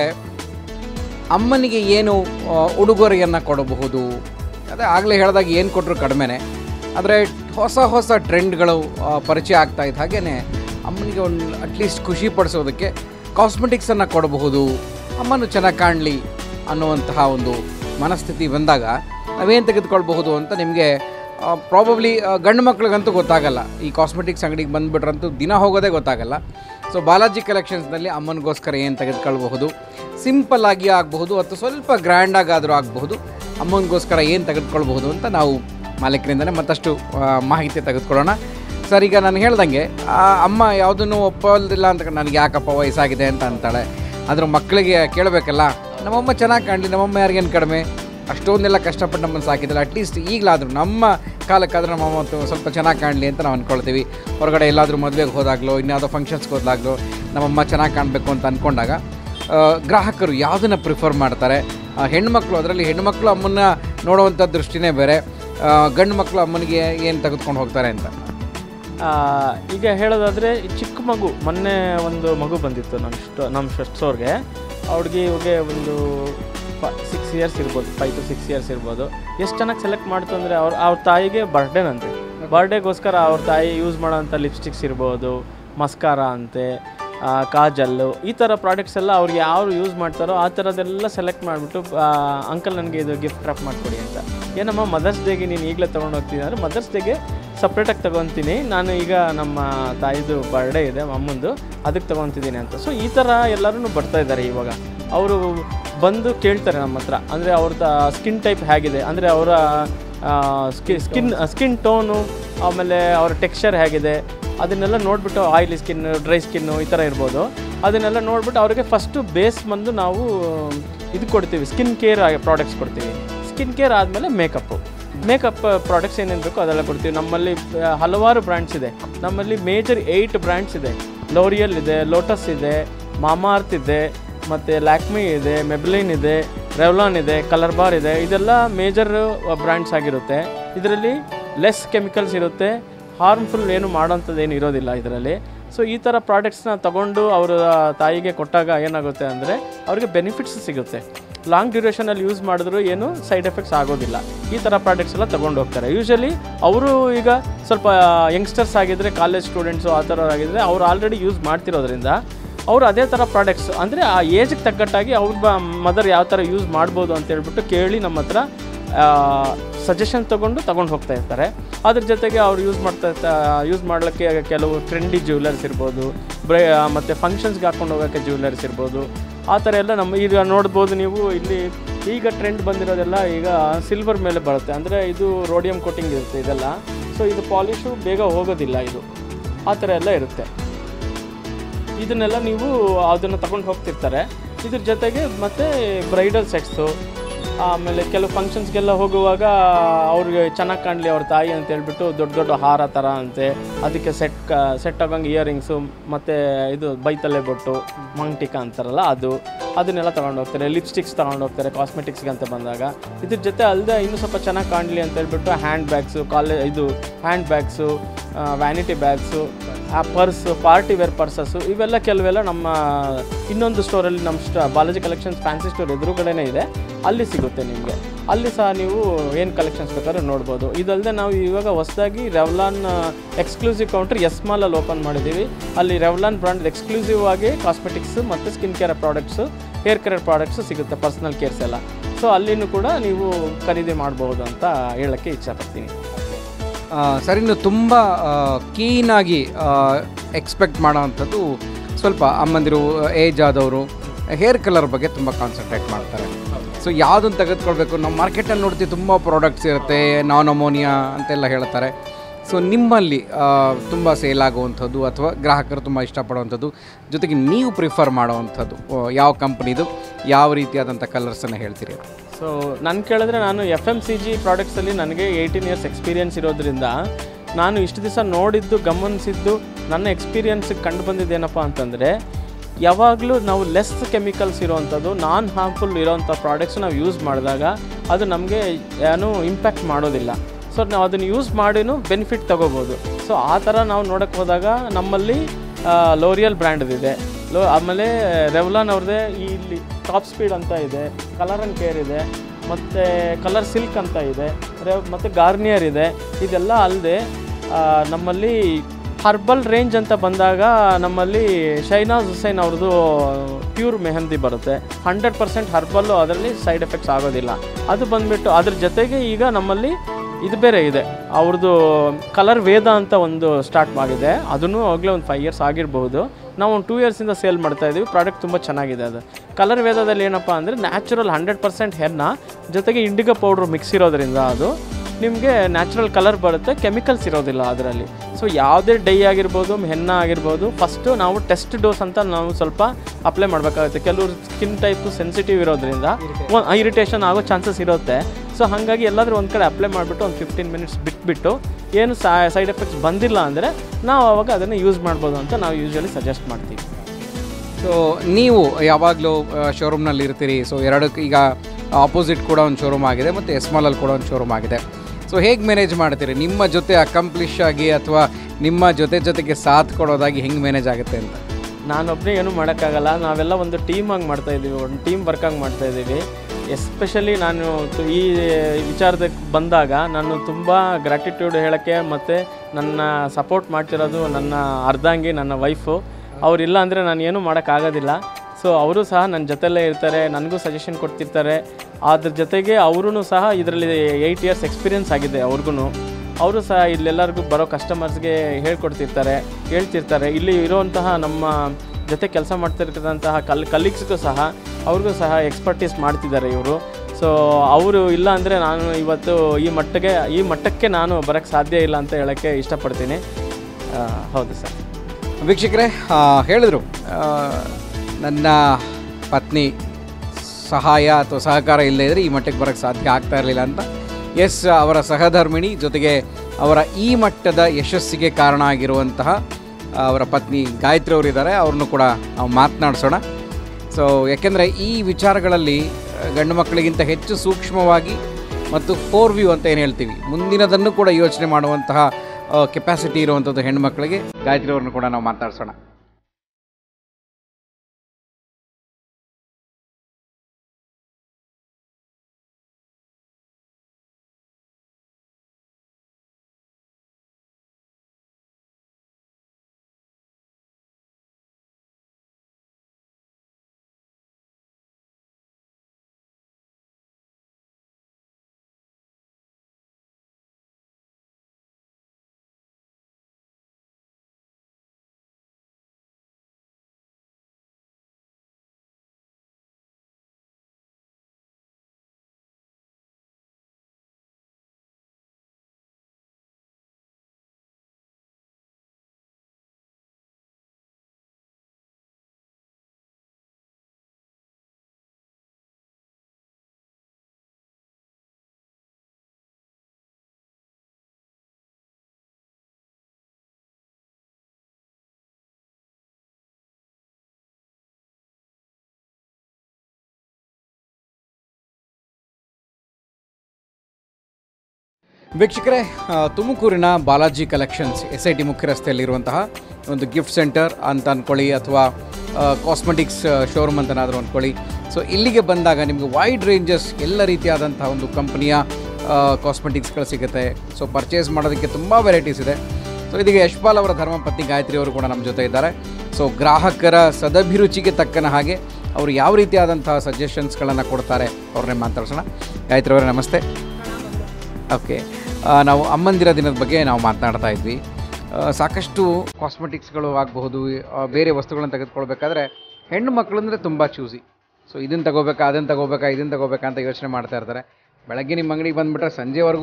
ಅಮ್ಮನಿಗೆ ಏನು ಆ, ಉಡುಗೊರೆಯನ್ನು ಕೊಡಬಹುದು ಅದೇ ಆಗಲೇ ಹೇಳಿದಾಗ ಏನು ಕೊಟ್ಟರು ಕಡಿಮೆನೆ ಆದರೆ ಹೊಸ ಹೊಸ ಟ್ರೆಂಡ್ಗಳು ಆ, ಪರಿಚಯ ಆಗ್ತಾ ಇದ್ದ ಹಾಗೇ ಅಮ್ಮನಿಗೆ ಒಂದು ಅಟ್ಲೀಸ್ಟ್ ಖುಷಿ ಪಡಿಸೋದಕ್ಕೆ ಕಾಸ್ಮೆಟಿಕ್ಸನ್ನು ಕೊಡಬಹುದು ಅಮ್ಮನು ಚೆನ್ನಾಗಿ ಕಾಣಲಿ ಅನ್ನುವಂತಹ ಒಂದು ಮನಸ್ಥಿತಿ ಬಂದಾಗ ನಾವೇನು ತೆಗೆದುಕೊಳ್ಬಹುದು ಅಂತ ನಿಮಗೆ ಪ್ರಾಬಬ್ಲಿ ಗಂಡು ಮಕ್ಳಿಗಂತೂ ಗೊತ್ತಾಗಲ್ಲ ಈ ಕಾಸ್ಮೆಟಿಕ್ಸ್ ಅಂಗಡಿಗೆ ಬಂದುಬಿಟ್ರಂತೂ ದಿನ ಹೋಗೋದೇ ಗೊತ್ತಾಗಲ್ಲ ಸೊ ಬಾಲಾಜಿ ಕಲೆಕ್ಷನ್ಸ್ನಲ್ಲಿ ಅಮ್ಮನಿಗೋಸ್ಕರ ಏನು ತೆಗೆದುಕೊಳ್ಬಹುದು ಸಿಂಪಲ್ ಆಗಿ ಆಗಬಹುದು ಅಥವಾ ಸ್ವಲ್ಪ ಗ್ರ್ಯಾಂಡಾಗಾದರೂ ಆಗಬಹುದು ಅಮ್ಮನಿಗೋಸ್ಕರ ಏನು ತೆಗೆದುಕೊಳ್ಬಹುದು ಅಂತ ನಾವು ಮಾಲೀಕರಿಂದನೇ ಮತ್ತಷ್ಟು ಆ, ಮಾಹಿತಿ ತೆಗೆದುಕೊಳ್ಳೋಣ ಸರ್ ಈಗ ನಾನು ಹೇಳ್ದಂಗೆ ಆ ಅಮ್ಮ ಯಾವುದನ್ನು ಒಪ್ಪೋದಿಲ್ಲ ಅಂತ ನನಗೆ ಯಾಕಪ್ಪ ವಯಸ್ಸಾಗಿದೆ ಅಂತ ಅಂತಾಳೆ ಆದ್ರೆ ಮಕ್ಕಳಿಗೆ ಕೇಳಬೇಕಲ್ಲ ನಮ್ಮಮ್ಮ ಚೆನ್ನಾಗಿ ಕಾಣಲಿ ನಮ್ಮಮ್ಮ ಯಾರಿಗೇನು ಕಡಿಮೆ ಅಷ್ಟೊಂದೆಲ್ಲ ಕಷ್ಟಪಟ್ಟು ನಮ್ಮನ್ನು ಸಾಕಿದ್ದಲ್ಲ ಅಟ್ಲೀಸ್ಟ್ ಈಗಲಾದರೂ ನಮ್ಮ ಕಾಲಕ್ಕಾದರೂ ನಮ್ಮಮ್ಮ ತು- ಸ್ವಲ್ಪ ಚೆನ್ನಾಗಿ ಕಾಣಲಿ ಅಂತ ನಾವು ಅಂದ್ಕೊಳ್ತೀವಿ ಹೊರಗಡೆ ಎಲ್ಲಾದರೂ ಮದುವೆಗೆ ಹೋದಾಗಲೋ ಇನ್ಯಾವುದೋ ಫಂಕ್ಷನ್ಸ್ಗೆ ಹೋದಾಗಲೋ ನಮ್ಮಮ್ಮ ಚೆನ್ನಾಗಿ ಕಾಣಬೇಕು ಅಂತ ಅಂದ್ಕೊಂಡಾಗ ಆ, ಗ್ರಾಹಕರು ಯಾವುದನ್ನು ಪ್ರಿಫರ್ ಮಾಡ್ತಾರೆ ಆ, ಹೆಣ್ಮಕ್ಳು ಅದರಲ್ಲಿ ಹೆಣ್ಮಕ್ಳು ಅಮ್ಮನ್ನ ನೋಡುವಂಥ ದೃಷ್ಟಿನೇ ಬೇರೆ ಆ, ಗಂಡು ಮಕ್ಕಳು ಅಮ್ಮನಿಗೆ ಏನು ತೆಗೆದುಕೊಂಡು ಹೋಗ್ತಾರೆ ಅಂತ ಆ, ಈಗ ಹೇಳೋದಾದರೆ ಈ ಚಿಕ್ಕ ಮಗು ಮೊನ್ನೆ ಒಂದು ಮಗು ಬಂದಿತ್ತು ನಮ್ಮ ಸ್ಟೋ ನಮ್ಮ ಸ್ಟೋರ್ಗೆ ಅವ್ಳಿಗೆ ಇವಾಗೆ ಒಂದು ಸಿಕ್ಸ್ ಇಯರ್ಸ್ ಇರ್ಬೋದು ಫೈವ್ ಟು ಸಿಕ್ಸ್ ಇಯರ್ಸ್ ಇರ್ಬೋದು ಎಷ್ಟು ಚೆನ್ನಾಗಿ ಸೆಲೆಕ್ಟ್ ಮಾಡ್ತು ಅಂದರೆ ಅವ್ರ ಅವ್ರ ತಾಯಿಗೆ ಬರ್ಡೇನಂತೆ ಬರ್ಡೇಗೋಸ್ಕರ ಅವ್ರ ತಾಯಿ ಯೂಸ್ ಮಾಡೋಂಥ ಲಿಪ್ಸ್ಟಿಕ್ಸ್ ಇರ್ಬೋದು ಮಸ್ಕಾರ ಅಂತೆ ಆ, ಕಾಜಲ್ಲು ಈ ಥರ ಪ್ರಾಡಕ್ಟ್ಸ್ ಎಲ್ಲ ಅವ್ರಿಗೆ ಯಾರು ಯೂಸ್ ಮಾಡ್ತಾರೋ ಆ ಥರದ್ದೆಲ್ಲ ಸೆಲೆಕ್ಟ್ ಮಾಡಿಬಿಟ್ಟು ಅಂಕಲ್ ನನಗೆ ಇದು ಗಿಫ್ಟ್ ರ್ಯಾಪ್ ಮಾಡಿಕೊಡಿ ಅಂತ ಏನಮ್ಮ ಮದರ್ಸ್ ಡೇಗೆ ನೀನು ಈಗಲೇ ತೊಗೊಂಡು ಹೋಗ್ತೀನಿ ಅಂದರೆ ಮದರ್ಸ್ ಡೇಗೆ ಸಪ್ರೇಟಾಗಿ ತೊಗೊತೀನಿ ನಾನು ಈಗ ನಮ್ಮ ತಾಯಿದು ಬರ್ಡೇ ಇದೆ ಅಮ್ಮಂದು ಅದಕ್ಕೆ ತೊಗೊತಿದ್ದೀನಿ ಅಂತ ಸೊ ಈ ಥರ ಎಲ್ಲರೂ ಬರ್ತಾ ಇದ್ದಾರೆ ಇವಾಗ ಅವರು ಬಂದು ಕೇಳ್ತಾರೆ ನಮ್ಮ ಹತ್ರ ಅಂದರೆ ಅವ್ರದ್ದು ಸ್ಕಿನ್ ಟೈಪ್ ಹೇಗಿದೆ ಅಂದರೆ ಅವರ ಸ್ಕಿ ಸ್ಕಿನ್ ಸ್ಕಿನ್ ಟೋನು ಆಮೇಲೆ ಅವರ ಟೆಕ್ಸ್ಚರ್ ಹೇಗಿದೆ ಅದನ್ನೆಲ್ಲ ನೋಡಿಬಿಟ್ಟು ಆಯಿಲಿ ಸ್ಕಿನ್ನು ಡ್ರೈ ಸ್ಕಿನ್ನು ಈ ಥರ ಇರ್ಬೋದು ಅದನ್ನೆಲ್ಲ ನೋಡ್ಬಿಟ್ಟು ಅವರಿಗೆ ಫಸ್ಟು ಬೇಸ್ ಬಂದು ನಾವು ಇದು ಕೊಡ್ತೀವಿ ಸ್ಕಿನ್ ಕೇರ್ ಪ್ರಾಡಕ್ಟ್ಸ್ ಕೊಡ್ತೀವಿ ಸ್ಕಿನ್ ಕೇರ್ ಆದಮೇಲೆ ಮೇಕಪ್ಪು ಮೇಕಪ್ ಪ್ರಾಡಕ್ಟ್ಸ್ ಏನೇನು ಬೇಕೋ ಅದೆಲ್ಲ ಕೊಡ್ತೀವಿ ನಮ್ಮಲ್ಲಿ ಆ, ಹಲವಾರು ಬ್ರ್ಯಾಂಡ್ಸ್ ಇದೆ ನಮ್ಮಲ್ಲಿ ಮೇಜರ್ ಏಯ್ಟ್ ಬ್ರ್ಯಾಂಡ್ಸ್ ಇದೆ ಲೋರಿಯಲ್ ಇದೆ ಲೋಟಸ್ ಇದೆ ಮಾಮಾರ್ತ್ ಇದೆ ಮತ್ತು ಲ್ಯಾಕ್ಮಿ ಇದೆ ಮೆಬ್ಲಿನ್ ಇದೆ ರೆವ್ಲಾನ್ ಇದೆ ಕಲರ್ ಬಾರ್ ಇದೆ ಇದೆಲ್ಲ ಮೇಜರ್ ಬ್ರ್ಯಾಂಡ್ಸ್ ಆಗಿರುತ್ತೆ ಇದರಲ್ಲಿ ಲೆಸ್ ಕೆಮಿಕಲ್ಸ್ ಇರುತ್ತೆ ಹಾರ್ಮ್ಫುಲ್ ಏನು ಮಾಡೋಂಥದ್ದು ಏನು ಇರೋದಿಲ್ಲ ಇದರಲ್ಲಿ ಸೊ ಈ ಥರ ಪ್ರಾಡಕ್ಟ್ಸ್ನ ತಗೊಂಡು ಅವರ ತಾಯಿಗೆ ಕೊಟ್ಟಾಗ ಏನಾಗುತ್ತೆ ಅಂದರೆ ಅವ್ರಿಗೆ ಬೆನಿಫಿಟ್ಸ್ ಸಿಗುತ್ತೆ ಲಾಂಗ್ ಡ್ಯೂರೇಷನಲ್ಲಿ ಯೂಸ್ ಮಾಡಿದ್ರು ಏನು ಸೈಡ್ ಎಫೆಕ್ಟ್ಸ್ ಆಗೋದಿಲ್ಲ ಈ ಥರ ಪ್ರಾಡಕ್ಟ್ಸ್ ಎಲ್ಲ ತೊಗೊಂಡು ಹೋಗ್ತಾರೆ ಯೂಶಲಿ ಅವರು ಈಗ ಸ್ವಲ್ಪ ಯಂಗ್ಸ್ಟರ್ಸ್ ಆಗಿದ್ದರೆ ಕಾಲೇಜ್ ಸ್ಟೂಡೆಂಟ್ಸು ಆ ಥರ ಆಗಿದ್ದರೆ ಅವ್ರು ಆಲ್ರೆಡಿ ಯೂಸ್ ಮಾಡ್ತಿರೋದ್ರಿಂದ ಅವರು ಅದೇ ಥರ ಪ್ರಾಡಕ್ಟ್ಸ್ ಅಂದರೆ ಆ ಏಜ್ಗೆ ತగ్గಟ್ಟಾಗಿ ಅವ್ರ ಬ ಮದರ್ ಯಾವ ಥರ ಯೂಸ್ ಮಾಡ್ಬೋದು ಅಂತ ಹೇಳ್ಬಿಟ್ಟು ಕೇಳಿ ನಮ್ಮ ಹತ್ರ ಸಜೆಷನ್ ತೊಗೊಂಡು ತೊಗೊಂಡು ಹೋಗ್ತಾ ಇರ್ತಾರೆ ಅದ್ರ ಜೊತೆಗೆ ಅವ್ರು ಯೂಸ್ ಮಾಡ್ತಾ ಯೂಸ್ ಮಾಡಲಿಕ್ಕೆ ಕೆಲವು ಟ್ರೆಂಡಿ ಜ್ಯುವೆಲರ್ಸ್ ಇರ್ಬೋದು ಬ್ರೇ ಮತ್ತು ಫಂಕ್ಷನ್ಸ್ಗೆ ಹಾಕೊಂಡು ಹೋಗೋಕ್ಕೆ ಜ್ಯುವೆಲರ್ಸ್ ಇರ್ಬೋದು ಆ ಥರ ಎಲ್ಲ ನಮ್ಮ ಈಗ ನೋಡ್ಬೋದು ನೀವು ಇಲ್ಲಿ ಈಗ ಟ್ರೆಂಡ್ ಬಂದಿರೋದೆಲ್ಲ ಈಗ ಸಿಲ್ವರ್ ಮೇಲೆ ಬರುತ್ತೆ ಅಂದರೆ ಇದು ರೋಡಿಯಂ ಕೋಟಿಂಗ್ ಇರುತ್ತೆ ಇದೆಲ್ಲ ಸೊ ಇದು ಪಾಲಿಶು ಬೇಗ ಹೋಗೋದಿಲ್ಲ ಇದು ಆ ಥರ ಎಲ್ಲ ಇರುತ್ತೆ ಇದನ್ನೆಲ್ಲ ನೀವು ಅದನ್ನು ತಗೊಂಡು ಹೋಗ್ತಿರ್ತಾರೆ ಇದ್ರ ಜೊತೆಗೆ ಮತ್ತು ಬ್ರೈಡಲ್ ಸೆಟ್ಸು ಆಮೇಲೆ ಕೆಲವು ಫಂಕ್ಷನ್ಸ್ಗೆಲ್ಲ ಹೋಗುವಾಗ ಅವ್ರಿಗೆ ಚೆನ್ನಾಗಿ ಕಾಣಲಿ ಅವ್ರ ತಾಯಿ ಅಂತ ಹೇಳ್ಬಿಟ್ಟು ದೊಡ್ಡ ದೊಡ್ಡ ಹಾರ ಥರ ಅಂತೆ ಅದಕ್ಕೆ ಸೆಟ್ ಕ ಸೆಟ್ ಆಗಂಗೆ ಇಯರಿಂಗ್ಸು ಮತ್ತು ಇದು ಬೈತಲೆ ಬೊಟ್ಟು ಮಂಗ್ಟಿಕ ಅಂತಾರಲ್ಲ ಅದು ಅದನ್ನೆಲ್ಲ ತಗೊಂಡು ಹೋಗ್ತಾರೆ ಲಿಪ್ಸ್ಟಿಕ್ಸ್ ತಗೊಂಡು ಹೋಗ್ತಾರೆ ಕಾಸ್ಮೆಟಿಕ್ಸ್ಗೆ ಅಂತ ಬಂದಾಗ ಇದ್ರ ಜೊತೆ ಅಲ್ಲದೆ ಇನ್ನೂ ಸ್ವಲ್ಪ ಚೆನ್ನಾಗಿ ಕಾಣಲಿ ಅಂತ ಹೇಳ್ಬಿಟ್ಟು ಹ್ಯಾಂಡ್ ಬ್ಯಾಗ್ಸು ಕಾಲೇ ಇದು ಹ್ಯಾಂಡ್ ಬ್ಯಾಗ್ಸು ವ್ಯಾನಿಟಿ ಬ್ಯಾಗ್ಸು ಆ ಪರ್ಸು ಪಾರ್ಟಿ ವೇರ್ ಪರ್ಸಸ್ಸು ಇವೆಲ್ಲ ಕೆಲವೆಲ್ಲ ನಮ್ಮ ಇನ್ನೊಂದು ಸ್ಟೋರಲ್ಲಿ ನಮ್ಮ ಸ್ಟ ಬಾಲಾಜಿ ಕಲೆಕ್ಷನ್ಸ್ ಫ್ಯಾನ್ಸಿ ಸ್ಟೋರ್ ಎದುರುಗಡೆನೇ ಇದೆ ಅಲ್ಲಿ ಸಿಗುತ್ತೆ ನಿಮಗೆ ಅಲ್ಲಿ ಸಹ ನೀವು ಏನು ಕಲೆಕ್ಷನ್ಸ್ ಬೇಕಾದ್ರೂ ನೋಡ್ಬೋದು ಇದಲ್ಲದೆ ನಾವು ಇವಾಗ ಹೊಸದಾಗಿ ರೆವ್ಲಾನ್ ಎಕ್ಸ್ಕ್ಲೂಸಿವ್ ಕೌಂಟರ್ ಎಸ್ ಮಾಲಲ್ಲಿ ಓಪನ್ ಮಾಡಿದ್ದೀವಿ ಅಲ್ಲಿ ರೆವ್ಲಾನ್ ಬ್ರಾಂಡ್ ಎಕ್ಸ್ಕ್ಲೂಸಿವ್ ಆಗಿ ಕಾಸ್ಮೆಟಿಕ್ಸ್ ಮತ್ತು skin care products hair care products ಸಿಗುತ್ತೆ ಪರ್ಸ್ನಲ್ ಕೇರ್ಸ್ ಎಲ್ಲ ಸೊ ಅಲ್ಲಿನೂ ಕೂಡ ನೀವು ಖರೀದಿ ಮಾಡ್ಬೋದು ಅಂತ ಹೇಳೋಕ್ಕೆ ಇಚ್ಛಪಡ್ತೀನಿ ಸರ್ ಇನ್ನು ತುಂಬ ಕೀನಾಗಿ ಎಕ್ಸ್ಪೆಕ್ಟ್ ಮಾಡೋವಂಥದ್ದು ಸ್ವಲ್ಪ ಅಮ್ಮಂದಿರು ಏಜ್ ಆದವರು ಹೇರ್ ಕಲರ್ ಬಗ್ಗೆ ತುಂಬ ಕಾನ್ಸಂಟ್ರೇಟ್ ಮಾಡ್ತಾರೆ ಸೊ ಯಾವುದನ್ನು ತೆಗೆದುಕೊಳ್ಬೇಕು ನಮ್ಮ ಮಾರ್ಕೆಟಲ್ಲಿ ನೋಡ್ತೀವಿ ತುಂಬ ಪ್ರಾಡಕ್ಟ್ಸ್ ಇರುತ್ತೆ ನಾನ್ ಅಮೋನಿಯಾ ಅಂತೆಲ್ಲ ಹೇಳ್ತಾರೆ ಸೊ ನಿಮ್ಮಲ್ಲಿ ತುಂಬ ಸೇಲ್ ಆಗುವಂಥದ್ದು ಅಥವಾ ಗ್ರಾಹಕರು ತುಂಬ ಇಷ್ಟಪಡುವಂಥದ್ದು ಜೊತೆಗೆ ನೀವು ಪ್ರಿಫರ್ ಮಾಡುವಂಥದ್ದು ಆ, ಯಾವ ಕಂಪ್ನಿದು ಯಾವ ರೀತಿಯಾದಂಥ ಕಲರ್ಸನ್ನು ಹೇಳ್ತೀರಿ ಸೊ ನಾನು ಕೇಳಿದ್ರೆ ನಾನು ಎಫ್ ಎಮ್ ಸಿ ಜಿ ಪ್ರಾಡಕ್ಟ್ಸಲ್ಲಿ ನನಗೆ ಏಯ್ಟೀನ್ ಇಯರ್ಸ್ ಎಕ್ಸ್ಪೀರಿಯನ್ಸ್ ಇರೋದ್ರಿಂದ ನಾನು ಇಷ್ಟು ದಿವಸ ನೋಡಿದ್ದು ಗಮನಿಸಿದ್ದು ನನ್ನ ಎಕ್ಸ್ಪೀರಿಯನ್ಸಿಗೆ ಕಂಡು ಬಂದಿದ್ದೇನಪ್ಪ ಅಂತಂದರೆ ಯಾವಾಗಲೂ ನಾವು ಲೆಸ್ ಕೆಮಿಕಲ್ಸ್ ಇರೋವಂಥದ್ದು ನಾನ್ ಹಾರ್ಮ್ಫುಲ್ ಇರೋವಂಥ ಪ್ರಾಡಕ್ಟ್ಸ್ ನಾವು ಯೂಸ್ ಮಾಡಿದಾಗ ಅದು ನಮಗೆ ಏನು ಇಂಪ್ಯಾಕ್ಟ್ ಮಾಡೋದಿಲ್ಲ ಸೊ ನಾವು ಅದನ್ನು ಯೂಸ್ ಮಾಡಿನೂ ಬೆನಿಫಿಟ್ ತೊಗೋಬೋದು ಸೊ ಆ ಥರ ನಾವು ನೋಡೋಕ್ಕೆ ಹೋದಾಗ ನಮ್ಮಲ್ಲಿ ಲೋರಿಯಲ್ ಬ್ರ್ಯಾಂಡ್ದಿದೆ ಲೋ ಆಮೇಲೆ ರೆವ್ಲಾನ್ ಅವ್ರದ್ದೇ ಇಲ್ಲಿ ಟಾಪ್ ಸ್ಪೀಡ್ ಅಂತ ಇದೆ ಕಲರ್ ಆ್ಯಂಡ್ ಕೇರ್ ಇದೆ ಮತ್ತು ಕಲರ್ ಸಿಲ್ಕ್ ಅಂತ ಇದೆ ರೆವ್ ಮತ್ತು ಗಾರ್ನಿಯರ್ ಇದೆ ಇದೆಲ್ಲ ಅಲ್ಲದೆ ನಮ್ಮಲ್ಲಿ ಹರ್ಬಲ್ ರೇಂಜ್ ಅಂತ ಬಂದಾಗ ನಮ್ಮಲ್ಲಿ ಶೈನಾಜ್ ಹುಸೈನ್ ಅವ್ರದ್ದು ಪ್ಯೂರ್ ಮೆಹಂದಿ ಬರುತ್ತೆ ಹಂಡ್ರೆಡ್ ಪರ್ಸೆಂಟ್ ಹರ್ಬಲ್ಲು ಅದರಲ್ಲಿ ಸೈಡ್ ಎಫೆಕ್ಟ್ಸ್ ಆಗೋದಿಲ್ಲ ಅದು ಬಂದುಬಿಟ್ಟು ಅದ್ರ ಜೊತೆಗೆ ಈಗ ನಮ್ಮಲ್ಲಿ ಇದು ಬೇರೆ ಇದೆ ಅವ್ರದ್ದು ಕಲರ್ ವೇದ ಅಂತ ಒಂದು ಸ್ಟಾರ್ಟ್ ಆಗಿದೆ ಅದನ್ನು ಆಗಲೇ ಒಂದು ಫೈವ್ ಇಯರ್ಸ್ ಆಗಿರ್ಬೋದು ನಾವು ಒಂದು ಟೂ ಇಯರ್ಸಿಂದ ಸೇಲ್ ಮಾಡ್ತಾ ಇದ್ದೀವಿ ಪ್ರಾಡಕ್ಟ್ ತುಂಬ ಚೆನ್ನಾಗಿದೆ ಅದು ಕಲರ್ ವೇದದಲ್ಲಿ ಏನಪ್ಪ ಅಂದರೆ ನ್ಯಾಚುರಲ್ ಹಂಡ್ರೆಡ್ ಪರ್ಸೆಂಟ್ ಹೆನ್ನ ಜೊತೆಗೆ ಇಂಡಿಗೋ ಪೌಡ್ರ್ ಮಿಕ್ಸ್ ಇರೋದ್ರಿಂದ ಅದು ನಿಮಗೆ ನ್ಯಾಚುರಲ್ ಕಲರ್ ಬರುತ್ತೆ ಕೆಮಿಕಲ್ಸ್ ಇರೋದಿಲ್ಲ ಅದರಲ್ಲಿ ಸೊ ಯಾವುದೇ ಡೈ ಆಗಿರ್ಬೋದು ಹೆನ್ನ ಆಗಿರ್ಬೋದು ಫಸ್ಟು ನಾವು ಟೆಸ್ಟ್ ಡೋಸ್ ಅಂತ ನಾವು ಸ್ವಲ್ಪ ಅಪ್ಲೈ ಮಾಡಬೇಕಾಗುತ್ತೆ ಕೆಲವರು ಸ್ಕಿನ್ ಟೈಪು ಸೆನ್ಸಿಟಿವ್ ಇರೋದ್ರಿಂದ ಇರಿಟೇಷನ್ ಆಗೋ ಚಾನ್ಸಸ್ ಇರುತ್ತೆ ಸೊ ಹಾಗಾಗಿ ಎಲ್ಲಾದರೂ ಒಂದು ಕಡೆ ಅಪ್ಲೈ ಮಾಡಿಬಿಟ್ಟು ಒಂದು ಫಿಫ್ಟೀನ್ ಮಿನಿಟ್ಸ್ ಬಿಟ್ಬಿಟ್ಟು ಏನು ಸೈಡ್ ಎಫೆಕ್ಟ್ಸ್ ಬಂದಿಲ್ಲ ಅಂದರೆ ನಾವು ಅವಾಗ ಅದನ್ನು ಯೂಸ್ ಮಾಡ್ಬೋದು ಅಂತ ನಾವು ಯೂಶ್ವಲಿ ಸಜೆಸ್ಟ್ ಮಾಡ್ತೀವಿ ಸೊ ನೀವು ಯಾವಾಗಲೂ ಶೋರೂಮ್ನಲ್ಲಿ ಇರ್ತೀರಿ ಸೊ ಎರಡಕ್ಕೆ ಈಗ ಆಪೋಸಿಟ್ ಕೂಡ ಒಂದು ಶೋರೂಮ್ ಆಗಿದೆ ಮತ್ತು ಎಸ್ಮಾಲಲ್ಲಿ ಕೂಡ ಒಂದು ಶೋರೂಮ್ ಆಗಿದೆ ಸೊ ಹೇಗೆ ಮ್ಯಾನೇಜ್ ಮಾಡ್ತೀರಿ ನಿಮ್ಮ ಜೊತೆ ಅಕಂಪ್ಲಿಷ್ ಆಗಿ ಅಥವಾ ನಿಮ್ಮ ಜೊತೆ ಜೊತೆಗೆ ಸಾಥ್ ಕೊಡೋದಾಗಿ ಹೆಂಗೆ ಮ್ಯಾನೇಜ್ ಆಗುತ್ತೆ ಅಂತ ನಾನೊಬ್ಬನೇ ಏನೂ ಮಾಡೋಕ್ಕಾಗಲ್ಲ ನಾವೆಲ್ಲ ಒಂದು ಟೀಮಾಗಿ ಮಾಡ್ತಾ ಇದ್ದೀವಿ ಒಂದು ಟೀಮ್ ವರ್ಕಾಗಿ ಮಾಡ್ತಾ ಇದ್ದೀವಿ ಎಸ್ಪೆಷಲಿ ನಾನು ತು- ಈ ವಿಚಾರದಕ್ಕೆ ಬಂದಾಗ ನಾನು ತುಂಬ ಗ್ರ್ಯಾಟಿಟ್ಯೂಡ್ ಹೇಳೋಕ್ಕೆ ಮತ್ತು ನನ್ನ ಸಪೋರ್ಟ್ ಮಾಡ್ತಿರೋದು ನನ್ನ ಅರ್ಧಾಂಗಿ ನನ್ನ ವೈಫು ಅವರಿಲ್ಲ ಅಂದರೆ ನಾನು ಏನೂ ಮಾಡೋಕ್ಕಾಗೋದಿಲ್ಲ ಸೊ ಅವರು ಸಹ ನನ್ನ ಜೊತೆಲೇ ಇರ್ತಾರೆ ನನಗೂ ಸಜೆಷನ್ ಕೊಡ್ತಿರ್ತಾರೆ ಅದ್ರ ಜೊತೆಗೆ ಅವರೂ ಸಹ ಇದರಲ್ಲಿ ಏಯ್ಟ್ ಇಯರ್ಸ್ ಎಕ್ಸ್ಪೀರಿಯನ್ಸ್ ಆಗಿದೆ ಅವ್ರಿಗೂ ಅವರು ಸಹ ಇಲ್ಲೆಲ್ಲರಿಗೂ ಬರೋ ಕಸ್ಟಮರ್ಸ್ಗೆ ಹೇಳ್ಕೊಡ್ತಿರ್ತಾರೆ ಹೇಳ್ತಿರ್ತಾರೆ ಇಲ್ಲಿ ಇರುವಂತಹ ನಮ್ಮ ಜೊತೆ ಕೆಲಸ ಮಾಡ್ತಿರ್ತಕ್ಕಂತಹ ಕಲ್ ಕಲೀಗ್ಸ್ಗೂ ಸಹ ಅವ್ರಿಗೂ ಸಹ ಎಕ್ಸ್ಪರ್ಟೀಸ್ ಮಾಡ್ತಿದ್ದಾರೆ ಇವರು ಸೊ ಅವರು ಇಲ್ಲ ಅಂದರೆ ನಾನು ಇವತ್ತು ಈ ಮಟ್ಟಿಗೆ ಈ ಮಟ್ಟಕ್ಕೆ ನಾನು ಬರೋಕ್ಕೆ ಸಾಧ್ಯ ಇಲ್ಲ ಅಂತ ಹೇಳೋಕ್ಕೆ ಇಷ್ಟಪಡ್ತೀನಿ ಆ, ಹೌದು ಸರ್ ವೀಕ್ಷಕರೇ ಆ, ಹೇಳಿದ್ರು ಆ, ನನ್ನ ಪತ್ನಿ ಸಹಾಯ ಅಥವಾ ಸಹಕಾರ ಇಲ್ಲದೇ ಇದ್ದರೆ ಈ ಮಟ್ಟಕ್ಕೆ ಬರೋಕ್ಕೆ ಸಾಧ್ಯ ಆಗ್ತಾ ಇರಲಿಲ್ಲ ಅಂತ ಎಸ್ ಅವರ ಸಹಧರ್ಮಿಣಿ ಜೊತೆಗೆ ಅವರ ಈ ಮಟ್ಟದ ಯಶಸ್ಸಿಗೆ ಕಾರಣ ಆಗಿರುವಂತಹ ಅವರ ಪತ್ನಿ ಗಾಯತ್ರಿ ಅವರು ಇದ್ದಾರೆ ಅವ್ರನ್ನು ಕೂಡ ನಾವು ಮಾತನಾಡಿಸೋಣ ಸೊ ಯಾಕೆಂದರೆ ಈ ವಿಚಾರಗಳಲ್ಲಿ ಆ, ಗಂಡು ಮಕ್ಕಳಿಗಿಂತ ಹೆಚ್ಚು ಸೂಕ್ಷ್ಮವಾಗಿ ಮತ್ತು ಫೋರ್ ವ್ಯೂ ಅಂತ ಏನು ಹೇಳ್ತೀವಿ ಮುಂದಿನದನ್ನು ಕೂಡ ಯೋಚನೆ ಮಾಡುವಂತಹ ಕೆಪಾಸಿಟಿ ಇರುವಂಥದ್ದು ಹೆಣ್ಣುಮಕ್ಕಳಿಗೆ ಗಾಯತ್ರಿ ಅವ್ರನ್ನು ಕೂಡ ನಾವು ಮಾತಾಡ್ಸೋಣ ವೀಕ್ಷಕರೇ ಆ, ತುಮಕೂರಿನ Balaji collections S I T ಮುಖ್ಯ ರಸ್ತೆಯಲ್ಲಿರುವಂತಹ ಒಂದು ಗಿಫ್ಟ್ ಸೆಂಟರ್ ಅಂತ ಅಂದ್ಕೊಳ್ಳಿ ಅಥವಾ ಕಾಸ್ಮೆಟಿಕ್ಸ್ ಶೋರೂಮ್ ಅಂತನಾದರೂ ಅಂದ್ಕೊಳ್ಳಿ ಸೊ ಇಲ್ಲಿಗೆ ಬಂದಾಗ ನಿಮಗೆ ವೈಡ್ ರೇಂಜಸ್ ಎಲ್ಲ ರೀತಿಯಾದಂಥ ಒಂದು ಕಂಪನಿಯ ಕಾಸ್ಮೆಟಿಕ್ಸ್ಗಳು ಸಿಗುತ್ತೆ ಸೊ ಪರ್ಚೇಸ್ ಮಾಡೋದಕ್ಕೆ ತುಂಬ ವೆರೈಟೀಸ್ ಇದೆ ಸೊ ಇದೀಗ ಯಶ್ಪಾಲ್ ಅವರ ಧರ್ಮಪತ್ನಿ ಗಾಯತ್ರಿ ಅವರು ಕೂಡ ನಮ್ಮ ಜೊತೆ ಇದ್ದಾರೆ ಸೊ ಗ್ರಾಹಕರ ಸದಭಿರುಚಿಗೆ ತಕ್ಕನ ಹಾಗೆ ಅವರು ಯಾವ ರೀತಿಯಾದಂತಹ ಸಜೆಷನ್ಸ್ಗಳನ್ನು ಕೊಡ್ತಾರೆ ಅವ್ರನ್ನೇ ಮಾತಾಡ್ಸೋಣ ಗಾಯತ್ರಿ ಅವರೇ ನಮಸ್ತೆ ಓಕೆ ಆ, ನಾವು ಅಮ್ಮಂದಿರ ದಿನದ ಬಗ್ಗೆ ನಾವು ಮಾತನಾಡ್ತಾ ಇದ್ವಿ ಆ, ಸಾಕಷ್ಟು ಕಾಸ್ಮೆಟಿಕ್ಸ್ಗಳು ಆಗಬಹುದು ಆ, ಬೇರೆ ವಸ್ತುಗಳನ್ನು ತೆಗೆದುಕೊಳ್ಬೇಕಾದ್ರೆ ಹೆಣ್ಣು ಮಕ್ಕಳು ಅಂದರೆ ತುಂಬ ಚೂಸಿ ಸೊ ಇದನ್ನು ತಗೋಬೇಕಾ ಅದನ್ನು ತಗೋಬೇಕಾ ಇದನ್ನು ತಗೋಬೇಕಾ ಅಂತ ಯೋಚನೆ ಮಾಡ್ತಾ ಇರ್ತಾರೆ ಬೆಳಗ್ಗೆ ನಿಮ್ಮ ಅಂಗಡಿಗೆ ಬಂದುಬಿಟ್ರೆ ಸಂಜೆವರೆಗೂ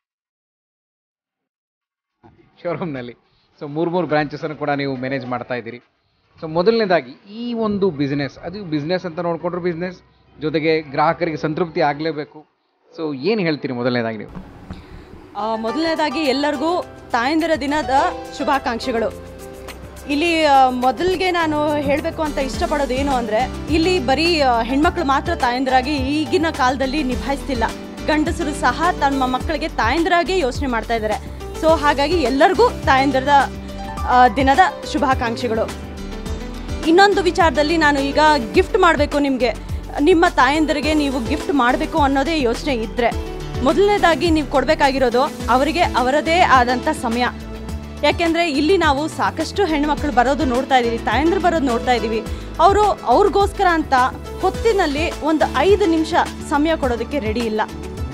ಶೋರೂಮ್ನಲ್ಲಿ ಸೊ ಮೂರು ಮೂರು ಬ್ರಾಂಚಸನ್ನು ಕೂಡ ನೀವು ಮ್ಯಾನೇಜ್ ಮಾಡ್ತಾ ಇದ್ದೀರಿ ಸೊ ಮೊದಲನೇದಾಗಿ ಈ ಒಂದು ಬಿಸ್ನೆಸ್ ಅದು ಬಿಸ್ನೆಸ್ ಅಂತ ನೋಡಿಕೊಂಡ್ರೆ ಬಿಸ್ನೆಸ್ ಜೊತೆಗೆ ಗ್ರಾಹಕರಿಗೆ ಸಂತೃಪ್ತಿ ಆಗಲೇಬೇಕು ಸೊ ಏನು ಹೇಳ್ತೀರಿ ಮೊದಲನೇದಾಗಿ ನೀವು ಆ, ಮೊದಲನೇದಾಗಿ ಎಲ್ಲರಿಗೂ ತಾಯಂದಿರ ದಿನದ ಶುಭಾಕಾಂಕ್ಷೆಗಳು ಇಲ್ಲಿ ಆ, ಮೊದಲಿಗೆ ನಾನು ಹೇಳಬೇಕು ಅಂತ ಇಷ್ಟಪಡೋದು ಏನು ಅಂದರೆ ಇಲ್ಲಿ ಬರೀ ಆ, ಹೆಣ್ಮಕ್ಳು ಮಾತ್ರ ತಾಯಂದಿರಾಗಿ ಈಗಿನ ಕಾಲದಲ್ಲಿ ನಿಭಾಯಿಸ್ತಿಲ್ಲ ಗಂಡಸರು ಸಹ ತಮ್ಮ ಮಕ್ಕಳಿಗೆ ತಾಯಂದಿರಾಗೆ ಯೋಚನೆ ಮಾಡ್ತಾ ಇದ್ದಾರೆ ಸೊ ಹಾಗಾಗಿ ಎಲ್ಲರಿಗೂ ತಾಯಂದಿರದ ಆ, ದಿನದ ಶುಭಾಕಾಂಕ್ಷೆಗಳು ಇನ್ನೊಂದು ವಿಚಾರದಲ್ಲಿ ನಾನು ಈಗ ಗಿಫ್ಟ್ ಮಾಡಬೇಕು ನಿಮಗೆ ನಿಮ್ಮ ತಾಯಂದಿರಿಗೆ ನೀವು ಗಿಫ್ಟ್ ಮಾಡಬೇಕು ಅನ್ನೋದೇ ಯೋಚನೆ ಇದ್ದರೆ ಮೊದಲನೇದಾಗಿ ನೀವು ಕೊಡಬೇಕಾಗಿರೋದು ಅವರಿಗೆ ಅವರದೇ ಆದಂಥ ಸಮಯ ಯಾಕೆಂದರೆ ಇಲ್ಲಿ ನಾವು ಸಾಕಷ್ಟು ಹೆಣ್ಮಕ್ಳು ಬರೋದು ನೋಡ್ತಾ ಇದ್ದೀವಿ ತಾಯಂದ್ರು ಬರೋದು ನೋಡ್ತಾ ಇದ್ದೀವಿ ಅವರು ಅವ್ರಿಗೋಸ್ಕರ ಅಂತ ಹೊತ್ತಿನಲ್ಲಿ ಒಂದು ಐದು ನಿಮಿಷ ಸಮಯ ಕೊಡೋದಕ್ಕೆ ರೆಡಿ ಇಲ್ಲ